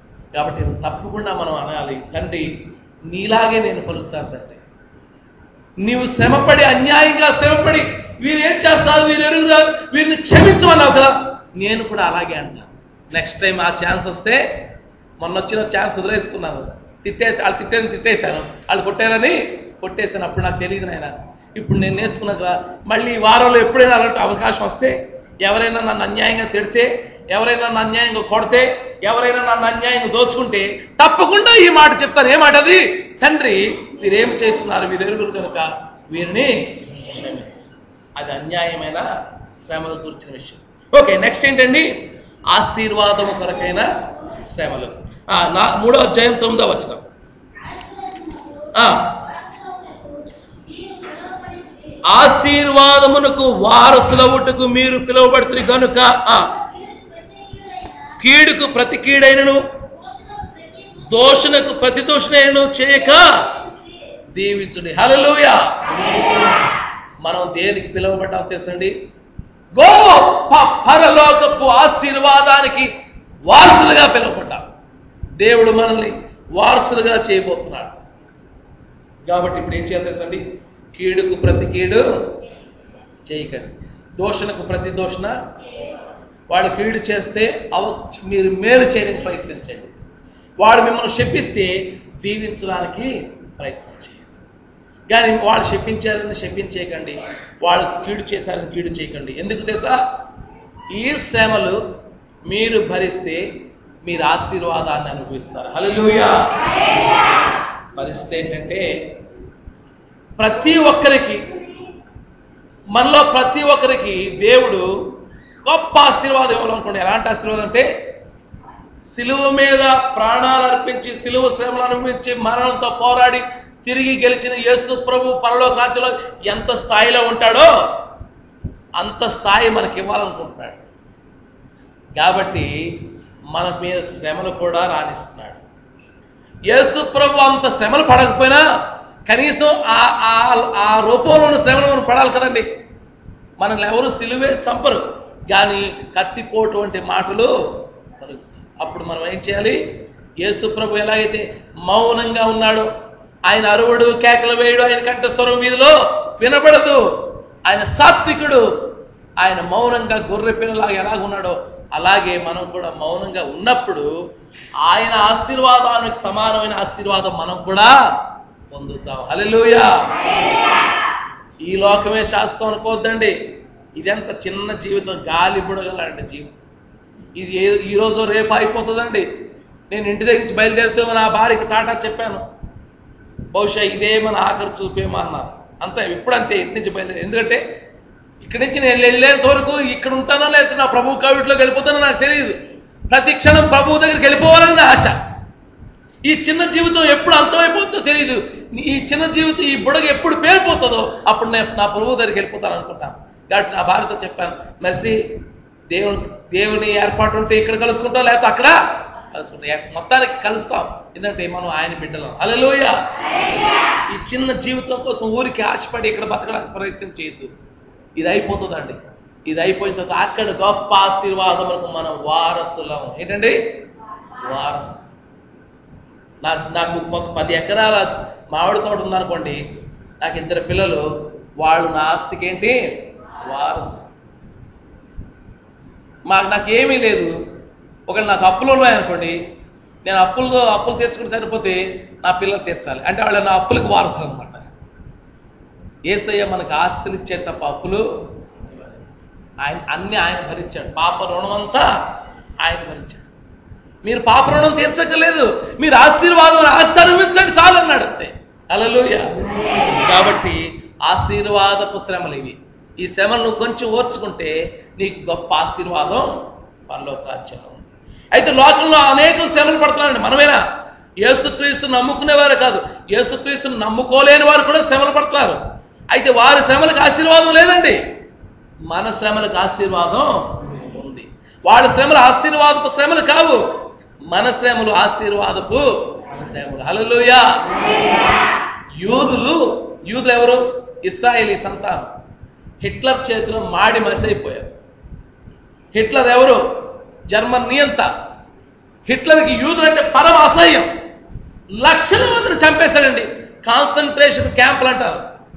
కాబట్టి తప్పకుండా మనం అనాలి తండ్రి నీలాగే నేను పలుకుతాను తండ్రి నీవు శ్రమపడి అన్యాయంగా శ్రమపడి వీరు ఏం చేస్తారు వీరు ఎరుగురా వీరిని క్షమించమన్నావు కదా నేను కూడా అలాగే అంటాను నెక్స్ట్ టైం ఆ ఛాన్స్ వస్తే మొన్న వచ్చిన ఛాన్స్ వదిలేసుకున్నాను తిట్టే వాళ్ళు తిట్టేది తిట్టేశాను వాళ్ళు కొట్టారని కొట్టేశాను అప్పుడు నాకు తెలియదు నాయన ఇప్పుడు నేను నేర్చుకున్నాక మళ్ళీ ఈ వారంలో ఎప్పుడైనా అలాంటి అవకాశం వస్తే ఎవరైనా నన్ను అన్యాయంగా తిడితే ఎవరైనా నన్ను అన్యాయంగా కొడితే ఎవరైనా నన్ను అన్యాయంగా దోచుకుంటే తప్పకుండా ఈ మాట చెప్తాను ఏ మాట అది తండ్రి వీరేం చేస్తున్నారు వీరు ఎరుగురు కనుక వీరిని క్షమించు అది అన్యాయమైన శ్రమల గురించిన విషయం ఓకే నెక్స్ట్ ఏంటండి ఆశీర్వాదం కొరకైన శ్రమలు ఆ, నా మూడో అధ్యాయం తొమ్మిదో వచ్చిన ఆశీర్వాదమునకు వారసులవుటకు మీరు పిలువబడుతుంది కనుక ఆ, కీడుకు ప్రతి కీడైనను దోషణకు ప్రతి దోషణైనను చేయక దీవించుడి హల్లెలూయ మనం దేనికి పిలువబడ్డాం తెలుసండి గొప్ప పరలోకపు ఆశీర్వాదానికి వారసులుగా పిలువబడ్డాం దేవుడు మనల్ని వారసులుగా చేయబోతున్నాడు కాబట్టి ఇప్పుడు ఏం చేయాలి తెలుసండి కీడుకు ప్రతి కీడు చేయకండి దోషణకు ప్రతి దోషణ వాళ్ళు కీడు చేస్తే అవ మీరు మేలు చేయడానికి ప్రయత్నించండి వాడు మిమ్మల్ని శపిస్తే దీవించడానికి ప్రయత్నం చేయండి కానీ వాళ్ళు శపించారని శపించేయకండి వాళ్ళు కీడు చేశారని కీడు చేయకండి ఎందుకు తెలుసా ఈ శ్రమలు మీరు భరిస్తే మీరు ఆశీర్వాదాన్ని అనుభవిస్తారు హల్లెలూయా పరిస్థితి ఏంటంటే ప్రతి ఒక్కరికి మనలో ప్రతి ఒక్కరికి దేవుడు గొప్ప ఆశీర్వాదం ఇవ్వాలనుకోండి ఎలాంటి ఆశీర్వాదం అంటే సిలువ మీద ప్రాణాలు అర్పించి సిలువ శ్రమలు అనుభవించి మరణంతో పోరాడి తిరిగి గెలిచిన యేసు ప్రభు పరలోక రాజ్యంలో ఎంత స్థాయిలో ఉంటాడో అంత స్థాయి మనకి ఇవ్వాలనుకుంటున్నాడు కాబట్టి మన మీద శ్రమలు కూడా రాణిస్తున్నాడు యేసు ప్రభు అంత శ్రమలు పడకపోయినా కనీసం ఆ ఆ- ఆ రూపంలో ఉన్న శ్రమలు మనం పడాలి కదండి మనల్ని ఎవరు సిలువే సంపరు కానీ కత్తిపోటు వంటి మాటలు పలుకుతాయి. అప్పుడు మనం ఏం చేయాలి యేసు ప్రభు ఎలాగైతే మౌనంగా ఉన్నాడో ఆయన అరువుడు కేకలు వేయడు ఆయన కంఠ స్వరం వీధిలో వినబడదు ఆయన సాత్వికుడు ఆయన మౌనంగా గొర్రె పిల్లలాగా ఎలాగున్నాడో అలాగే మనం కూడా మౌనంగా ఉన్నప్పుడు ఆయన ఆశీర్వాదానికి సమానమైన ఆశీర్వాదం మనం కూడా పొందుతాం హల్లెలూయా ఈ లోకమే శాస్త్రం అనుకోవద్దండి ఇదెంత చిన్న జీవితం గాలి బుడగలాంటి జీవితం ఇది ఏ- ఈ రోజు రేపు అయిపోతుందండి నేను ఇంటి దగ్గర నుంచి బయలుదేరుతూ నా భార్యకి టాటా చెప్పాను బహుశా ఇదే మన ఆఖరి చూపేమో అన్నారు అంతే ఇప్పుడు అంతే ఇంటి నుంచి బయలుదేరి ఎందుకంటే ఇక్కడి నుంచి నేను వెళ్ళేంత వరకు ఇక్కడ ఉంటానో లేకపోతే నా ప్రభు కవిట్లో వెళ్ళిపోతానో నాకు తెలియదు ప్రతి క్షణం ప్రభువు దగ్గరికి వెళ్ళిపోవాలని నా ఆశ ఈ చిన్న జీవితం ఎప్పుడు అంతమైపోతుందో తెలియదు ఈ చిన్న జీవితం ఈ బుడగ ఎప్పుడు పేరిపోతుందో అప్పుడు నేను నా ప్రభువు దగ్గరికి వెళ్ళిపోతాను అనుకుంటాను కాబట్టి నా భార్యతో చెప్పాను మెర్సీ దేవుని దేవుని ఏర్పాటు ఉంటే ఇక్కడ కలుసుకుంటాం లేకపోతే అక్కడ కలుసుకుంటాం ఎక్- మొత్తానికి కలుస్తాం ఎందుకంటే మనం ఆయన బిడ్డలం హల్లెలూయా ఈ చిన్న జీవితం కోసం ఊరికి ఆశపడి ఇక్కడ బతకడానికి ప్రయత్నం చేయొద్దు ఇది అయిపోతుందండి ఇది అయిపోయిన తర్వాత అక్కడ గొప్ప ఆశీర్వాదములకు మనం వారసులం ఏంటండి వారసు నాకు నాకు ఒక పది ఎకరాల మామిడి తోట ఉందనుకోండి నాకు ఇద్దరు పిల్లలు వాళ్ళు నా ఆస్తికి ఏంటి వారసు మాకు నాకు ఏమీ లేదు ఒకవేళ నాకు అప్పులు ఉన్నాయనుకోండి నేను అప్పులతో అప్పులు తీర్చుకుని సరిపోతే నా పిల్లలు తీర్చాలి అంటే వాళ్ళు నా అప్పులకు వారసులు అనమాట ఏసయ్య మనకు ఆస్తులు ఇచ్చే తప్ప అప్పులు ఇవ్వలేదు. ఆయన అన్ని ఆయన భరించాడు పాప రుణం అంతా ఆయన భరించాడు మీరు పాప రుణం తీర్చక్కర్లేదు మీరు ఆశీర్వాదం ఆస్తి అనుభవించండి చాలు అన్నాడు అంతే అలలుయ కాబట్టి ఆశీర్వాదపు శ్రమలు ఇవి ఈ శ్రమలు నువ్వు కొంచెం ఓర్చుకుంటే నీకు గొప్ప ఆశీర్వాదం పరలోక రాజ్యంలో ఉంది అయితే లోకంలో అనేక శ్రమలు పడుతున్నారండి మనమేనా యేసుక్రీస్తు నమ్ముకునేవారు కాదు యేసుక్రీస్తుని నమ్ముకోలేని వారు కూడా శ్రమలు పడుతున్నారు అయితే వారి శ్రమలకు ఆశీర్వాదం లేదండి మన శ్రమలకు ఆశీర్వాదం ఉంది వాళ్ళ శ్రమలు ఆశీర్వాదపు శ్రమలు కావు మన శ్రమలు ఆశీర్వాదపు శ్రమలు హల్లెలూయా యూదులు యూదులు ఎవరు ఇస్రాయేలీ సంతానం హిట్లర్ చేతిలో మాడి మసైపోయారు హిట్లర్ ఎవరు జర్మన్ నియంత హిట్లర్కి యూదులు అంటే పరమ అసహ్యం లక్షల మందిని చంపేశాడండి కాన్సన్ట్రేషన్ క్యాంపులు అంటారు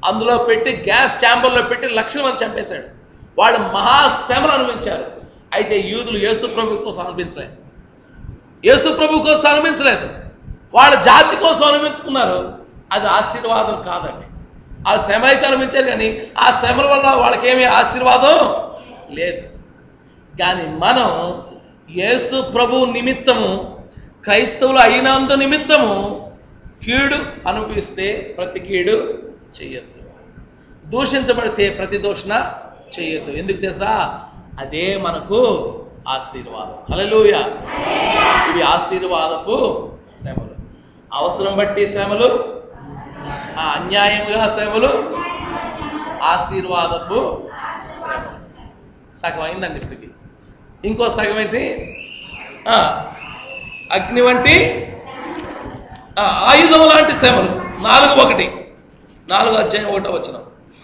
అందులో పెట్టి గ్యాస్ ఛాంబర్లో పెట్టి లక్షల మంది చంపేశాడు వాళ్ళు మహాశ్రమలు అనుభవించారు అయితే యూదులు యేసు ప్రభు కోసం అనిపించలేదు యేసు ప్రభు కోసం అనుభవించలేదు వాళ్ళ జాతి కోసం అనుభవించుకున్నారు అది ఆశీర్వాదం కాదండి ఆ శ్రమ అయితే అనుభవించారు కానీ ఆ శ్రమల వల్ల వాళ్ళకేమీ ఆశీర్వాదం లేదు కానీ మనం యేసు ప్రభు నిమిత్తము క్రైస్తవులు అయినందు నిమిత్తము కీడు అనుభవిస్తే ప్రతి కీడు చెయ్యొద్దు దూషించబడితే ప్రతి దూషణ చెయ్యొద్దు ఎందుకు తెలుసా అదే మనకు ఆశీర్వాదం హల్లెలూయా ఇవి ఆశీర్వాదపు శ్రమలు అవసరం బట్టి శ్రమలు ఆ అన్యాయంగా శ్రమలు ఆశీర్వాదపు శ్రమలు సగం అయిందండి ఇప్పటికి ఇంకో సగం ఏంటి ఆ, అగ్ని వంటి ఆ, ఆయుధం లాంటి శ్రమలు నాలుగు ఒకటి నాలుగు అధ్యాయం ఒకటో వచ్చిన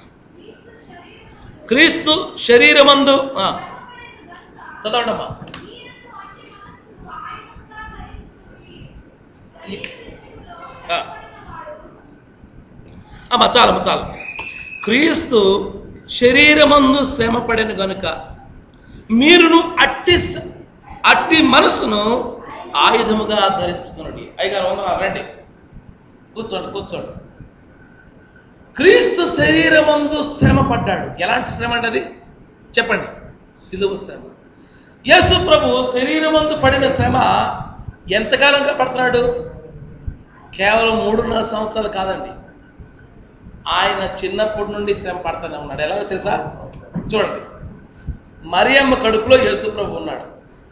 క్రీస్తు శరీరమందు ఆ, చదవండి అమ్మా ఆ. అమ్మా చాలమ్మా చాలు క్రీస్తు శరీరమందు శ్రమ పడిన గనుక మీరును అట్టి స- అట్టి మనసును ఆయుధముగా ధరించుకునండి అయ్యగారు వందనాలు రండి కూర్చోండి కూర్చోండి క్రీస్తు శరీరమందు శ్రమ పడ్డాడు ఎలాంటి శ్రమ అండి అది చెప్పండి సిలువ శ్రమ యేసు ప్రభు శరీరమందు పడిన శ్రమ ఎంతకాలంగా పడుతున్నాడు కేవలం మూడున్నర సంవత్సరాలు కాదండి ఆయన చిన్నప్పటి నుండి శ్రమ పడుతూనే ఉన్నాడు ఎలాగో తెలుసా చూడండి మరియమ్మ కడుపులో యేసు ప్రభు ఉన్నాడు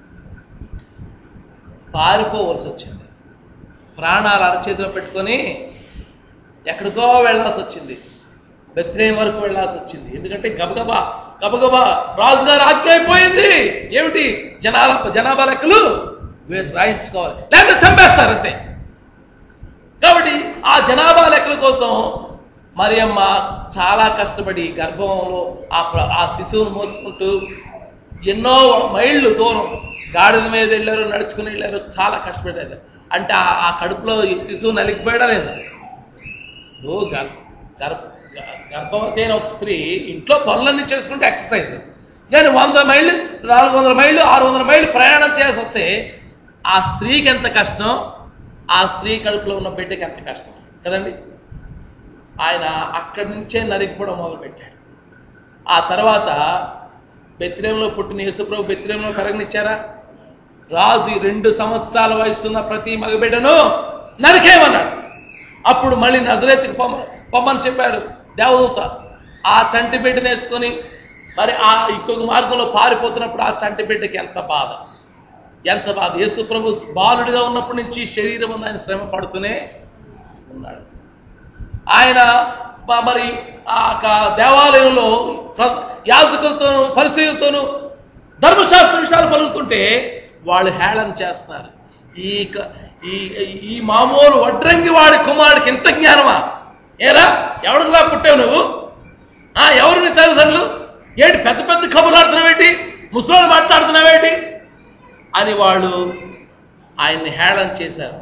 పారిపోవలసి వచ్చింది ప్రాణాలు అరచేతిలో పెట్టుకొని ఎక్కడికో వెళ్ళాల్సి వచ్చింది బెత్రేం వరకు వెళ్ళాల్సి వచ్చింది ఎందుకంటే గబగబా గబగబా రాజుగారు ఆజ్ఞ అయిపోయింది ఏమిటి జనాభా జనాభా లెక్కలు వీరు రాయించుకోవాలి లేకపోతే చంపేస్తారు అంతే కాబట్టి ఆ జనాభా లెక్కల కోసం మరియమ్మ చాలా కష్టపడి గర్భంలో ఆ ప్ర- ఆ శిశువును మోసుకుంటూ ఎన్నో మైళ్ళు దూరం గాడిద మీద వెళ్ళారు నడుచుకుని వెళ్ళారు చాలా కష్టపడ్డారు అంటే ఆ- ఆ కడుపులో ఈ శిశువు నలిగిపోయాడా లేదా ఓ గర్ గర్భ గ- గర్భవతి అయిన ఒక స్త్రీ ఇంట్లో పనులన్నీ చేసుకుంటే ఎక్సర్సైజ్ కానీ వంద మైళ్ళు నాలుగు వందల మైళ్ళు ఆరు వందల మైళ్ళు ప్రయాణం చేయాల్సి వస్తే ఆ స్త్రీకి ఎంత కష్టం ఆ స్త్రీ కడుపులో ఉన్న బిడ్డకి ఎంత కష్టం కదండి ఆయన అక్కడి నుంచే నలిగిపోవడం మొదలుపెట్టాడు ఆ తర్వాత బెత్తిలేంలో పుట్టిన యేసుప్రభు బెత్తిలేంలో పెరగనిచ్చారా రాజు ఈ రెండు సంవత్సరాల వయసున్న ప్రతి మగబిడ్డను నరికేమన్నాడు అప్పుడు మళ్ళీ నజరేతికి పొమ్మ పొమ్మని చెప్పాడు దేవదూత ఆ చంటి బిడ్డను వేసుకొని మరి ఆ ఇంకొక మార్గంలో పారిపోతున్నప్పుడు ఆ చంటి బిడ్డకి ఎంత బాధ ఎంత బాధ యేసు ప్రభు బాలుడిగా ఉన్నప్పటి నుంచి శరీరం ఉంది ఆయన శ్రమ పడుతూనే ఉన్నాడు ఆయన మ- మరి ఆ క- దేవాలయంలో ప్ర- యాజకులతోనూ పరిశీలతోనూ ధర్మశాస్త్ర విషయాలు పలుకుతుంటే వాళ్ళు హేళన చేస్తున్నారు ఈ క- ఈ ఈ మామూలు వడ్రంగి వాడి కుమారుడికి ఇంత జ్ఞానమా ఏరా ఎవడిలా పుట్టావు నువ్వు ఆ ఎవరు నీ తల్లిదండ్రులు ఏంటి పెద్ద పెద్ద కబుర్లు ఆడుతున్నావేంటి ముసలోళ్ళు మాట్లాడుతున్నావేంటి అని వాళ్ళు ఆయన్ని హేళన చేశారు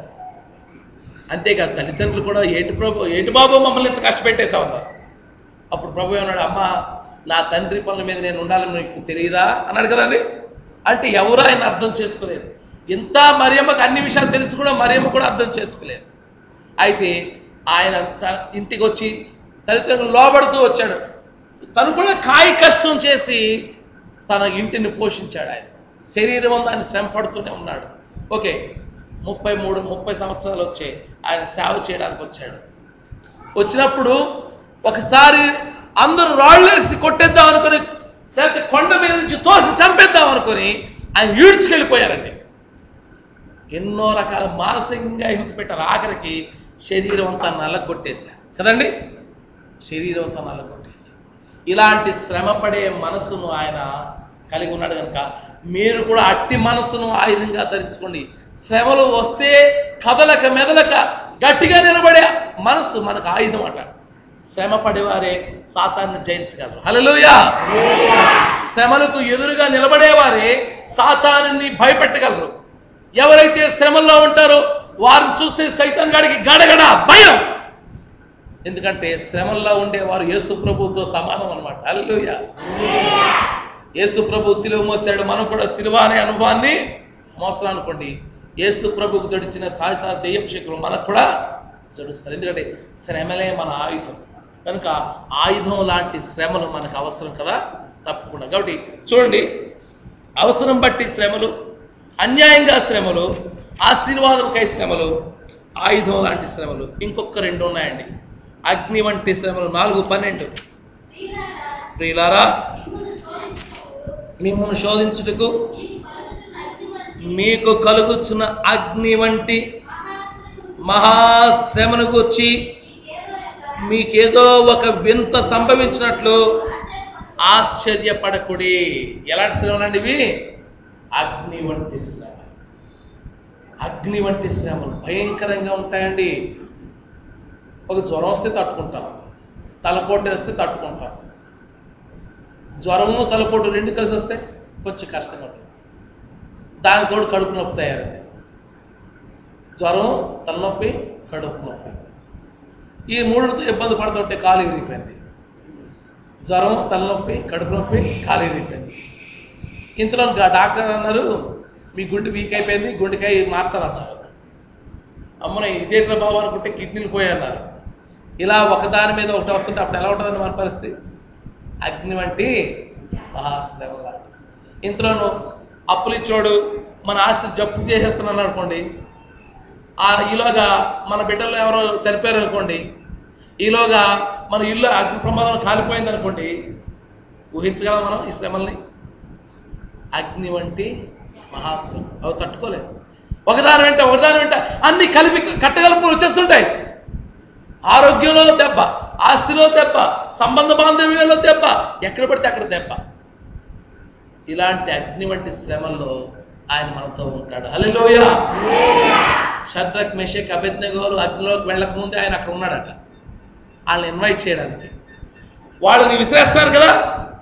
అంతేకాదు తల్లిదండ్రులు కూడా ఏంటి ప్రభు ఏంటి బాబు మమ్మల్ని ఇంత కష్టపెట్టేశావు అన్నారు అప్పుడు ప్రభు ఏమన్నాడు అమ్మ నా తండ్రి పనుల మీద నేను ఉండాలని నీకు తెలియదా అన్నాడు కదండి అంటే ఎవరు ఆయన అర్థం చేసుకోలేదు ఇంత మరియమ్మకు అన్ని విషయాలు తెలిసి కూడా మరియమ్మ కూడా అర్థం చేసుకోలేదు అయితే ఆయన త- ఇంటికి వచ్చి తల్లిదండ్రులు లోబడుతూ వచ్చాడు తను కూడా కాయ కష్టం చేసి తన ఇంటిని పోషించాడు ఆయన శరీరం అంతా ఆయన శ్రమ పడుతూనే ఉన్నాడు ఓకే ముప్పై మూడు ముప్పై సంవత్సరాలు వచ్చాయి ఆయన సేవ చేయడానికి వచ్చాడు వచ్చినప్పుడు ఒకసారి అందరూ రాళ్ళేసి కొట్టేద్దాం అనుకుని లేకపోతే కొండ మీద నుంచి తోసి చంపేద్దాం అనుకుని ఆయన ఈడ్చుకెళ్ళిపోయారండి ఎన్నో రకాల మానసికంగా హింస పెట్టారు ఆఖరికి శరీరం అంతా నల్లగొట్టేశారు కదండి శరీరం అంతా నల్లగొట్టేశారు ఇలాంటి శ్రమ పడే మనసును ఆయన కలిగి ఉన్నాడు కనుక మీరు కూడా అట్టి మనసును ఆయుధంగా ధరించుకోండి శ్రమలు వస్తే కదలక మెదలక గట్టిగా నిలబడే మనసు మనకు ఆయుధం అట శ్రమ పడేవారే సాతాన్ని జయించగలరు హల్లెలూయా శ్రమలకు ఎదురుగా నిలబడేవారే సాతానుని భయపెట్టగలరు ఎవరైతే శ్రమల్లో ఉంటారో వారిని చూస్తే సైతాన్ గాడికి గడగడ భయం ఎందుకంటే శ్రమల్లో ఉండేవారు యేసు ప్రభువుతో సమానం అనమాట అల్లుయ యేసు ప్రభు సిలువ మోసాడు మనం కూడా సిలువ అనే అనుభవాన్ని మోసాం అనుకోండి యేసు ప్రభుకు జడిచిన సాధిత దెయ్యపు శక్తులు మనకు కూడా జడుస్తారు ఎందుకంటే శ్రమలే మన ఆయుధం కనుక ఆయుధం లాంటి శ్రమలు మనకు అవసరం కదా తప్పకుండా కాబట్టి చూడండి అవసరం బట్టి శ్రమలు అన్యాయంగా శ్రమలు ఆశీర్వాదంకై శ్రమలు ఆయుధం లాంటి శ్రమలు ఇంకొక రెండు ఉన్నాయండి అగ్ని వంటి శ్రమలు నాలుగు పన్నెండు ప్రియులారా మిమ్మల్ని శోధించుటకు మీకు కలుగుచున్న అగ్ని వంటి మహాశ్రమను గూర్చి మీకేదో ఒక వింత సంభవించినట్లు ఆశ్చర్యపడకుడి ఎలాంటి శ్రమలు అండి ఇవి అగ్ని వంటి శ్రమ అగ్ని వంటి శ్రమలు భయంకరంగా ఉంటాయండి ఒక జ్వరం వస్తే తట్టుకుంటాం తలపోటు వస్తే తట్టుకుంటాం జ్వరము తలపోటు రెండు కలిసి వస్తే కొంచెం కష్టంగా ఉంటుంది దానికి తోడు కడుపు నొప్పి తయారైంది జ్వరం తలనొప్పి కడుపు నొప్పి ఈ మూడుతో ఇబ్బంది పడుతుంటే కాలు విరిగిపోయింది జ్వరం తలనొప్పి కడుపు నొప్పి కాలు విరిగిపోయింది ఇంతలో గా- డాక్టర్ అన్నారు మీ గుండె వీక్ అయిపోయింది గుండెకాయ మార్చాలన్నారు అమ్మన ఇదేట్రా బాబు అనుకుంటే కిడ్నీలు పోయన్నారు ఇలా ఒకదాని మీద ఒకటి వస్తుంటే అప్పుడు ఎలా ఉంటుందండి మన పరిస్థితి అగ్ని వంటి మహాశ్రమ లాంటి ఇంతలోనూ అప్పులు ఇచ్చోడు మన ఆస్తి జప్తు చేసేస్తున్నాను అనుకోండి ఆ ఈలోగా మన బిడ్డలు ఎవరో చనిపోయారు అనుకోండి ఈలోగా మన ఇల్లు అగ్ని ప్రమాదం కాలిపోయింది అనుకోండి ఊహించగలం మనం ఈ శ్రమల్ని అగ్ని వంటి మహాశ్రమ అవి తట్టుకోలేము ఒకదాని వెంట ఒకదాని వెంట అన్ని కలిపి కట్టగలుపు వచ్చేస్తుంటాయి ఆరోగ్యంలో దెబ్బ ఆస్తిలో దెబ్బ సంబంధ బాంధవ్యంలో దెబ్బ ఎక్కడ పడితే అక్కడ దెబ్బ ఇలాంటి అగ్ని వంటి శ్రమల్లో ఆయన మనతో ఉంటాడు హలోయ షద్రక్ మెషక్ అభిజ్ఞగోలు అగ్నిలోకి వెళ్ళక ముందే ఆయన అక్కడ ఉన్నాడట వాళ్ళని ఇన్వైట్ చేయడానికి వాళ్ళని విసిరేస్తున్నారు కదా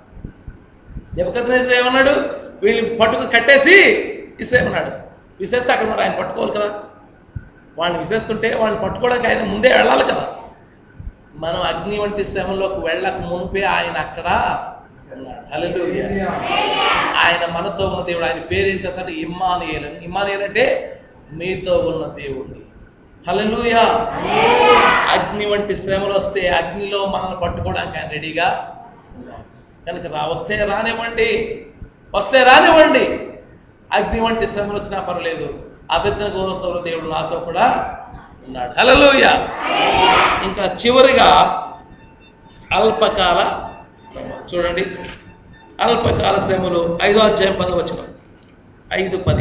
నెబద్నేజర్ ఏమన్నాడు వీళ్ళు పట్టుకు కట్టేసి విసిరేమన్నాడు విసిరేస్తే అక్కడ మరి ఆయన పట్టుకోవాలి కదా వాళ్ళని విసేసుకుంటే వాళ్ళని పట్టుకోవడానికి ఆయన ముందే వెళ్ళాలి కదా మనం అగ్ని వంటి శ్రమంలోకి వెళ్ళక మునిపే ఆయన అక్కడ ఉన్నాడు హల్లెలూయా ఆయన మనతో ఉన్న దేవుడు ఆయన పేరేంటి అసలు ఇమ్మానియేల్ అని ఇమ్మానియేల్ అంటే మీతో ఉన్న దేవుడిని హల్లెలూయా అగ్ని వంటి శ్రమలు వస్తే అగ్నిలో మనల్ని పట్టుకోవడానికి ఆయన రెడీగా ఉన్నాడు. కనుక రా వస్తే రానివ్వండి వస్తే రానివ్వండి అగ్ని వంటి శ్రమలు వచ్చినా పర్వాలేదు అభిజ్ఞ గౌరవంలో దేవుడు నాతో కూడా ఉన్నాడు హల్లెలూయా ఇంకా చివరిగా అల్పకాల శ్రమ చూడండి అల్పకాల శ్రమలు ఐదో అధ్యాయం పదవచనం ఐదు పది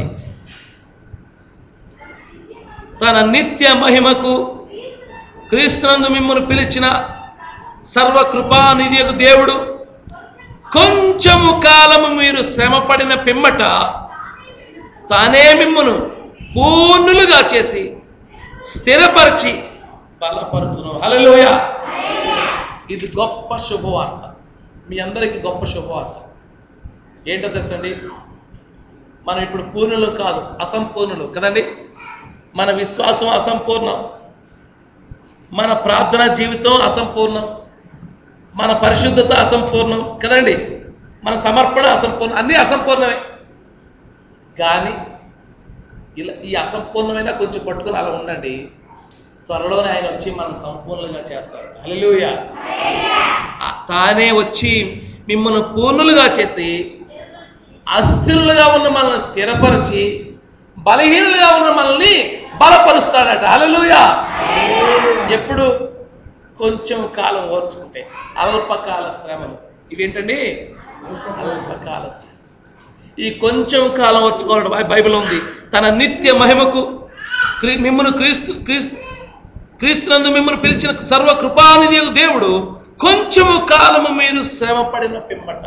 తన నిత్య మహిమకు క్రీస్తునందు మిమ్మల్ని పిలిచిన సర్వకృపానిధి దేవుడు కొంచెము కాలము మీరు శ్రమపడిన పిమ్మట తానే మిమ్మను పూర్ణులుగా చేసి స్థిరపరిచి బలపరచును హల్లెలూయ ఇది గొప్ప శుభవార్త మీ అందరికీ గొప్ప శుభవార్త ఏంటో తెలుసండి మనం ఇప్పుడు పూర్ణులు కాదు అసంపూర్ణులు కదండి మన విశ్వాసం అసంపూర్ణం మన ప్రార్థన జీవితం అసంపూర్ణం మన పరిశుద్ధత అసంపూర్ణం కదండి మన సమర్పణ అసంపూర్ణం అన్నీ అసంపూర్ణమే కానీ ఇలా ఈ అసంపూర్ణమైన కొంచెం పట్టుకుని అలా ఉండండి త్వరలోనే ఆయన వచ్చి మనం సంపూర్ణంగా చేస్తారు హల్లెలూయా ఆ తానే వచ్చి మిమ్మల్ని పూర్ణులుగా చేసి అస్థిరులుగా ఉన్న మనల్ని స్థిరపరిచి బలహీనులుగా ఉన్న మనల్ని బలపరుస్తాడట హల్లెలూయా ఎప్పుడు కొంచెం కాలం ఓర్చుకుంటే అల్పకాల శ్రమలు ఇవేంటండి అల్పకాల శ్రమ ఈ కొంచెం కాలం వచ్చుకోవడం బై- బైబిల్ ఉంది తన నిత్య మహిమకు క్రీ- మిమ్మల్ని క్రీస్తు క్రీస్తు క్రీస్తునందు మిమ్మల్ని పిలిచిన సర్వ కృపానిధి దేవుడు కొంచెము కాలము మీరు శ్రమ పడిన పిమ్మట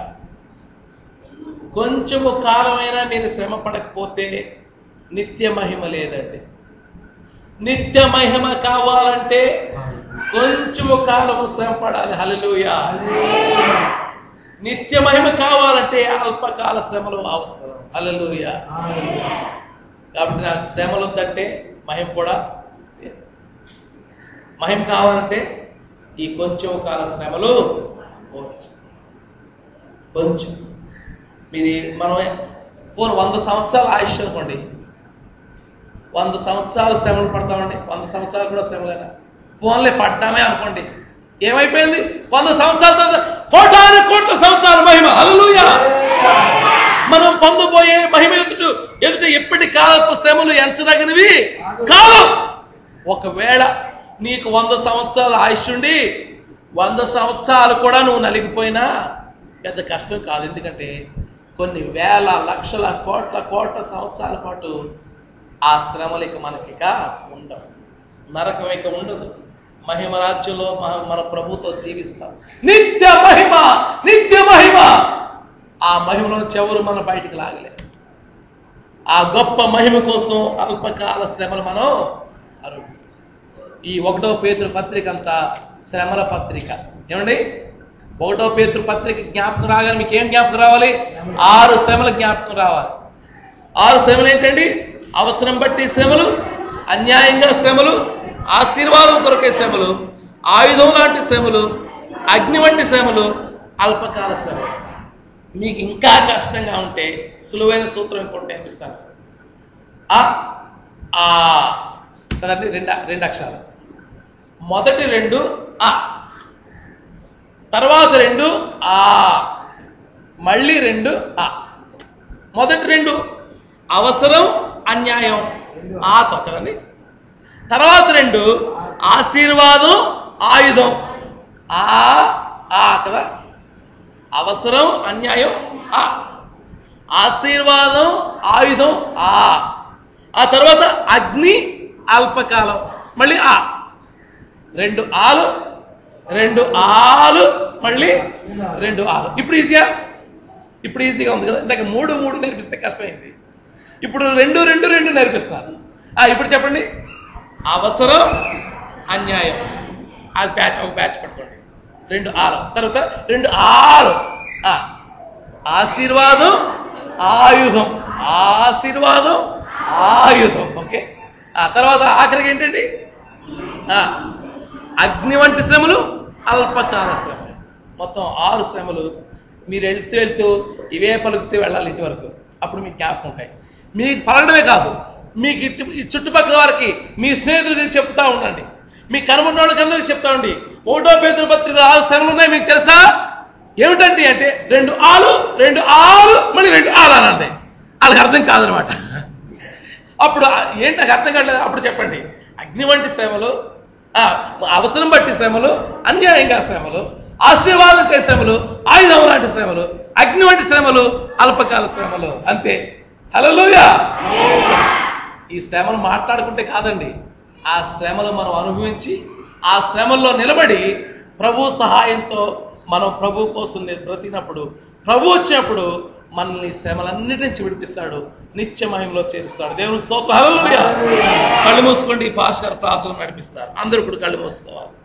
కొంచెము కాలమైనా మీరు శ్రమ పడకపోతే నిత్య మహిమ లేదండి నిత్య మహిమ కావాలంటే కొంచెము కాలము శ్రమ పడాలి హల్లెలూయా నిత్య మహిమ కావాలంటే అల్పకాల శ్రమలు అవసరం హల్లెలూయా కాబట్టి నాకు శ్రమలు వద్దంటే మహిమ కూడా లేదు. మహిమ కావాలంటే ఈ కొంచెం కాల శ్రమలు పోవచ్చు కొంచెం మీది మనం పోను వంద సంవత్సరాల ఆయుష్ అనుకోండి వంద సంవత్సరాలు శ్రమలు పడతామండి వంద సంవత్సరాలు కూడా శ్రమలేనా ఫోన్లే పడ్డామే అనుకోండి ఏమైపోయింది వంద సంవత్సరాల తర్వాత కోటాను కోట్ల సంవత్సరాల మహిమ హల్లెలూయా మనం పొందబోయే మహిమ ఎదుట ఎదుట ఎప్పటి కాలపు శ్రమలు ఎంచదగినవి కాదు ఒకవేళ నీకు వంద సంవత్సరాల ఆయుష్ ఉండి వంద సంవత్సరాలు కూడా నువ్వు నలిగిపోయినా పెద్ద కష్టం కాదు ఎందుకంటే కొన్ని వేల లక్షల కోట్ల కోట్ల సంవత్సరాల పాటు ఆ శ్రమలు ఇక మనకిక ఉండవు నరకం ఇక ఉండదు మహిమ రాజ్యంలో మన- మన ప్రభుతో జీవిస్తాం నిత్య మహిమ నిత్య మహిమ ఆ మహిమలో చెవరు మన బయటికి లాగలే ఆ గొప్ప మహిమ కోసం అల్పకాల శ్రమలు మనం ఆరోపించాలి ఈ ఒకటో పేతురు పత్రిక అంతా శ్రమల పత్రిక ఏమండి ఒకటో పేతురు పత్రిక జ్ఞాపకం రాగానే మీకు ఏం జ్ఞాపకం రావాలి ఆరు శ్రమల జ్ఞాపకం రావాలి ఆరు శ్రమలు ఏంటండి అవసరం బట్టి శ్రమలు అన్యాయంగా శ్రమలు ఆశీర్వాదం కొరకే శ్రమలు ఆయుధం లాంటి శ్రమలు అగ్ని వంటి శ్రమలు అల్పకాల శ్రమలు మీకు ఇంకా కష్టంగా ఉంటే సులువైన సూత్రం ఇంకోటి నేర్పిస్తాను ఆ ఆ కదండి రెండు రెండు అక్షరాలు మొదటి రెండు ఆ తర్వాత రెండు ఆ మళ్ళీ రెండు ఆ మొదటి రెండు అవసరం అన్యాయం ఆతో కదండి తర్వాత రెండు ఆశీర్వాదం ఆయుధం ఆ ఆ కదా అవసరం అన్యాయం ఆ ఆశీర్వాదం ఆయుధం ఆ ఆ తర్వాత అగ్ని అల్పకాలం మళ్ళీ ఆ రెండు ఆలు రెండు ఆలు మళ్ళీ రెండు ఆలు ఇప్పుడు ఈజీగా ఇప్పుడు ఈజీగా ఉంది కదా ఇందాక మూడు మూడు నేర్పిస్తే కష్టమైంది ఇప్పుడు రెండు రెండు రెండు నేర్పిస్తున్నారు ఆ ఇప్పుడు చెప్పండి అవసరం అన్యాయం అది బ్యాచ్ ఒక బ్యాచ్ పట్టుకోండి రెండు ఆరు తర్వాత రెండు ఆరు ఆ, ఆశీర్వాదం ఆయుధం ఆశీర్వాదం ఆయుధం ఓకే ఆ తర్వాత ఆఖరికి ఏంటండి ఆ, అగ్ని వంటి శ్రమలు అల్పకాల శ్రమలు మొత్తం ఆరు శ్రమలు మీరు వెళ్తూ వెళ్తూ ఇవే పలుకుతూ వెళ్ళాలి ఇంటి వరకు అప్పుడు మీకు జ్ఞాపకం ఉంటాయి మీకు పలకడమే కాదు మీకు ఇటు ఈ చుట్టుపక్కల వారికి మీ స్నేహితులకి చెప్తా ఉండండి మీ కనుమన్న వాళ్ళకి అందరికీ చెప్తా ఉండి ఒకటో పేదల పత్రిక ఆరు శ్రమలు ఉన్నాయి మీకు తెలుసా ఏమిటండి అంటే రెండు ఆలు రెండు ఆలు మళ్ళీ రెండు ఆలు అని అంటాయి వాళ్ళకి అర్థం కాదనమాట అప్పుడు ఆ- ఏంటి నాకు అర్థం కావట్లేదు అప్పుడు చెప్పండి అగ్ని వంటి శ్రమలు ఆ, అవసరం బట్టి శ్రమలు అన్యాయంగా శ్రమలు ఆశీర్వాదంకే శ్రమలు ఆయుధం లాంటి శ్రమలు అగ్ని వంటి శ్రమలు అల్పకాల శ్రమలు అంతే హలోయా ఈ శ్రమలు మాట్లాడుకుంటే కాదండి ఆ శ్రమలు మనం అనుభవించి ఆ శ్రమల్లో నిలబడి ప్రభు సహాయంతో మనం ప్రభు కోసం ని- బ్రతికినప్పుడు ప్రభు వచ్చినప్పుడు మనల్ని ఈ శ్రమలన్నిటి నుంచి విడిపిస్తాడు నిత్య మహిమలో చేరుస్తాడు దేవుని స్తోత్రం హల్లెలూయా కళ్ళు మూసుకోండి ఈ పాస్టర్ ప్రార్థన నడిపిస్తారు అందరూ కూడా కళ్ళు మూసుకోవాలి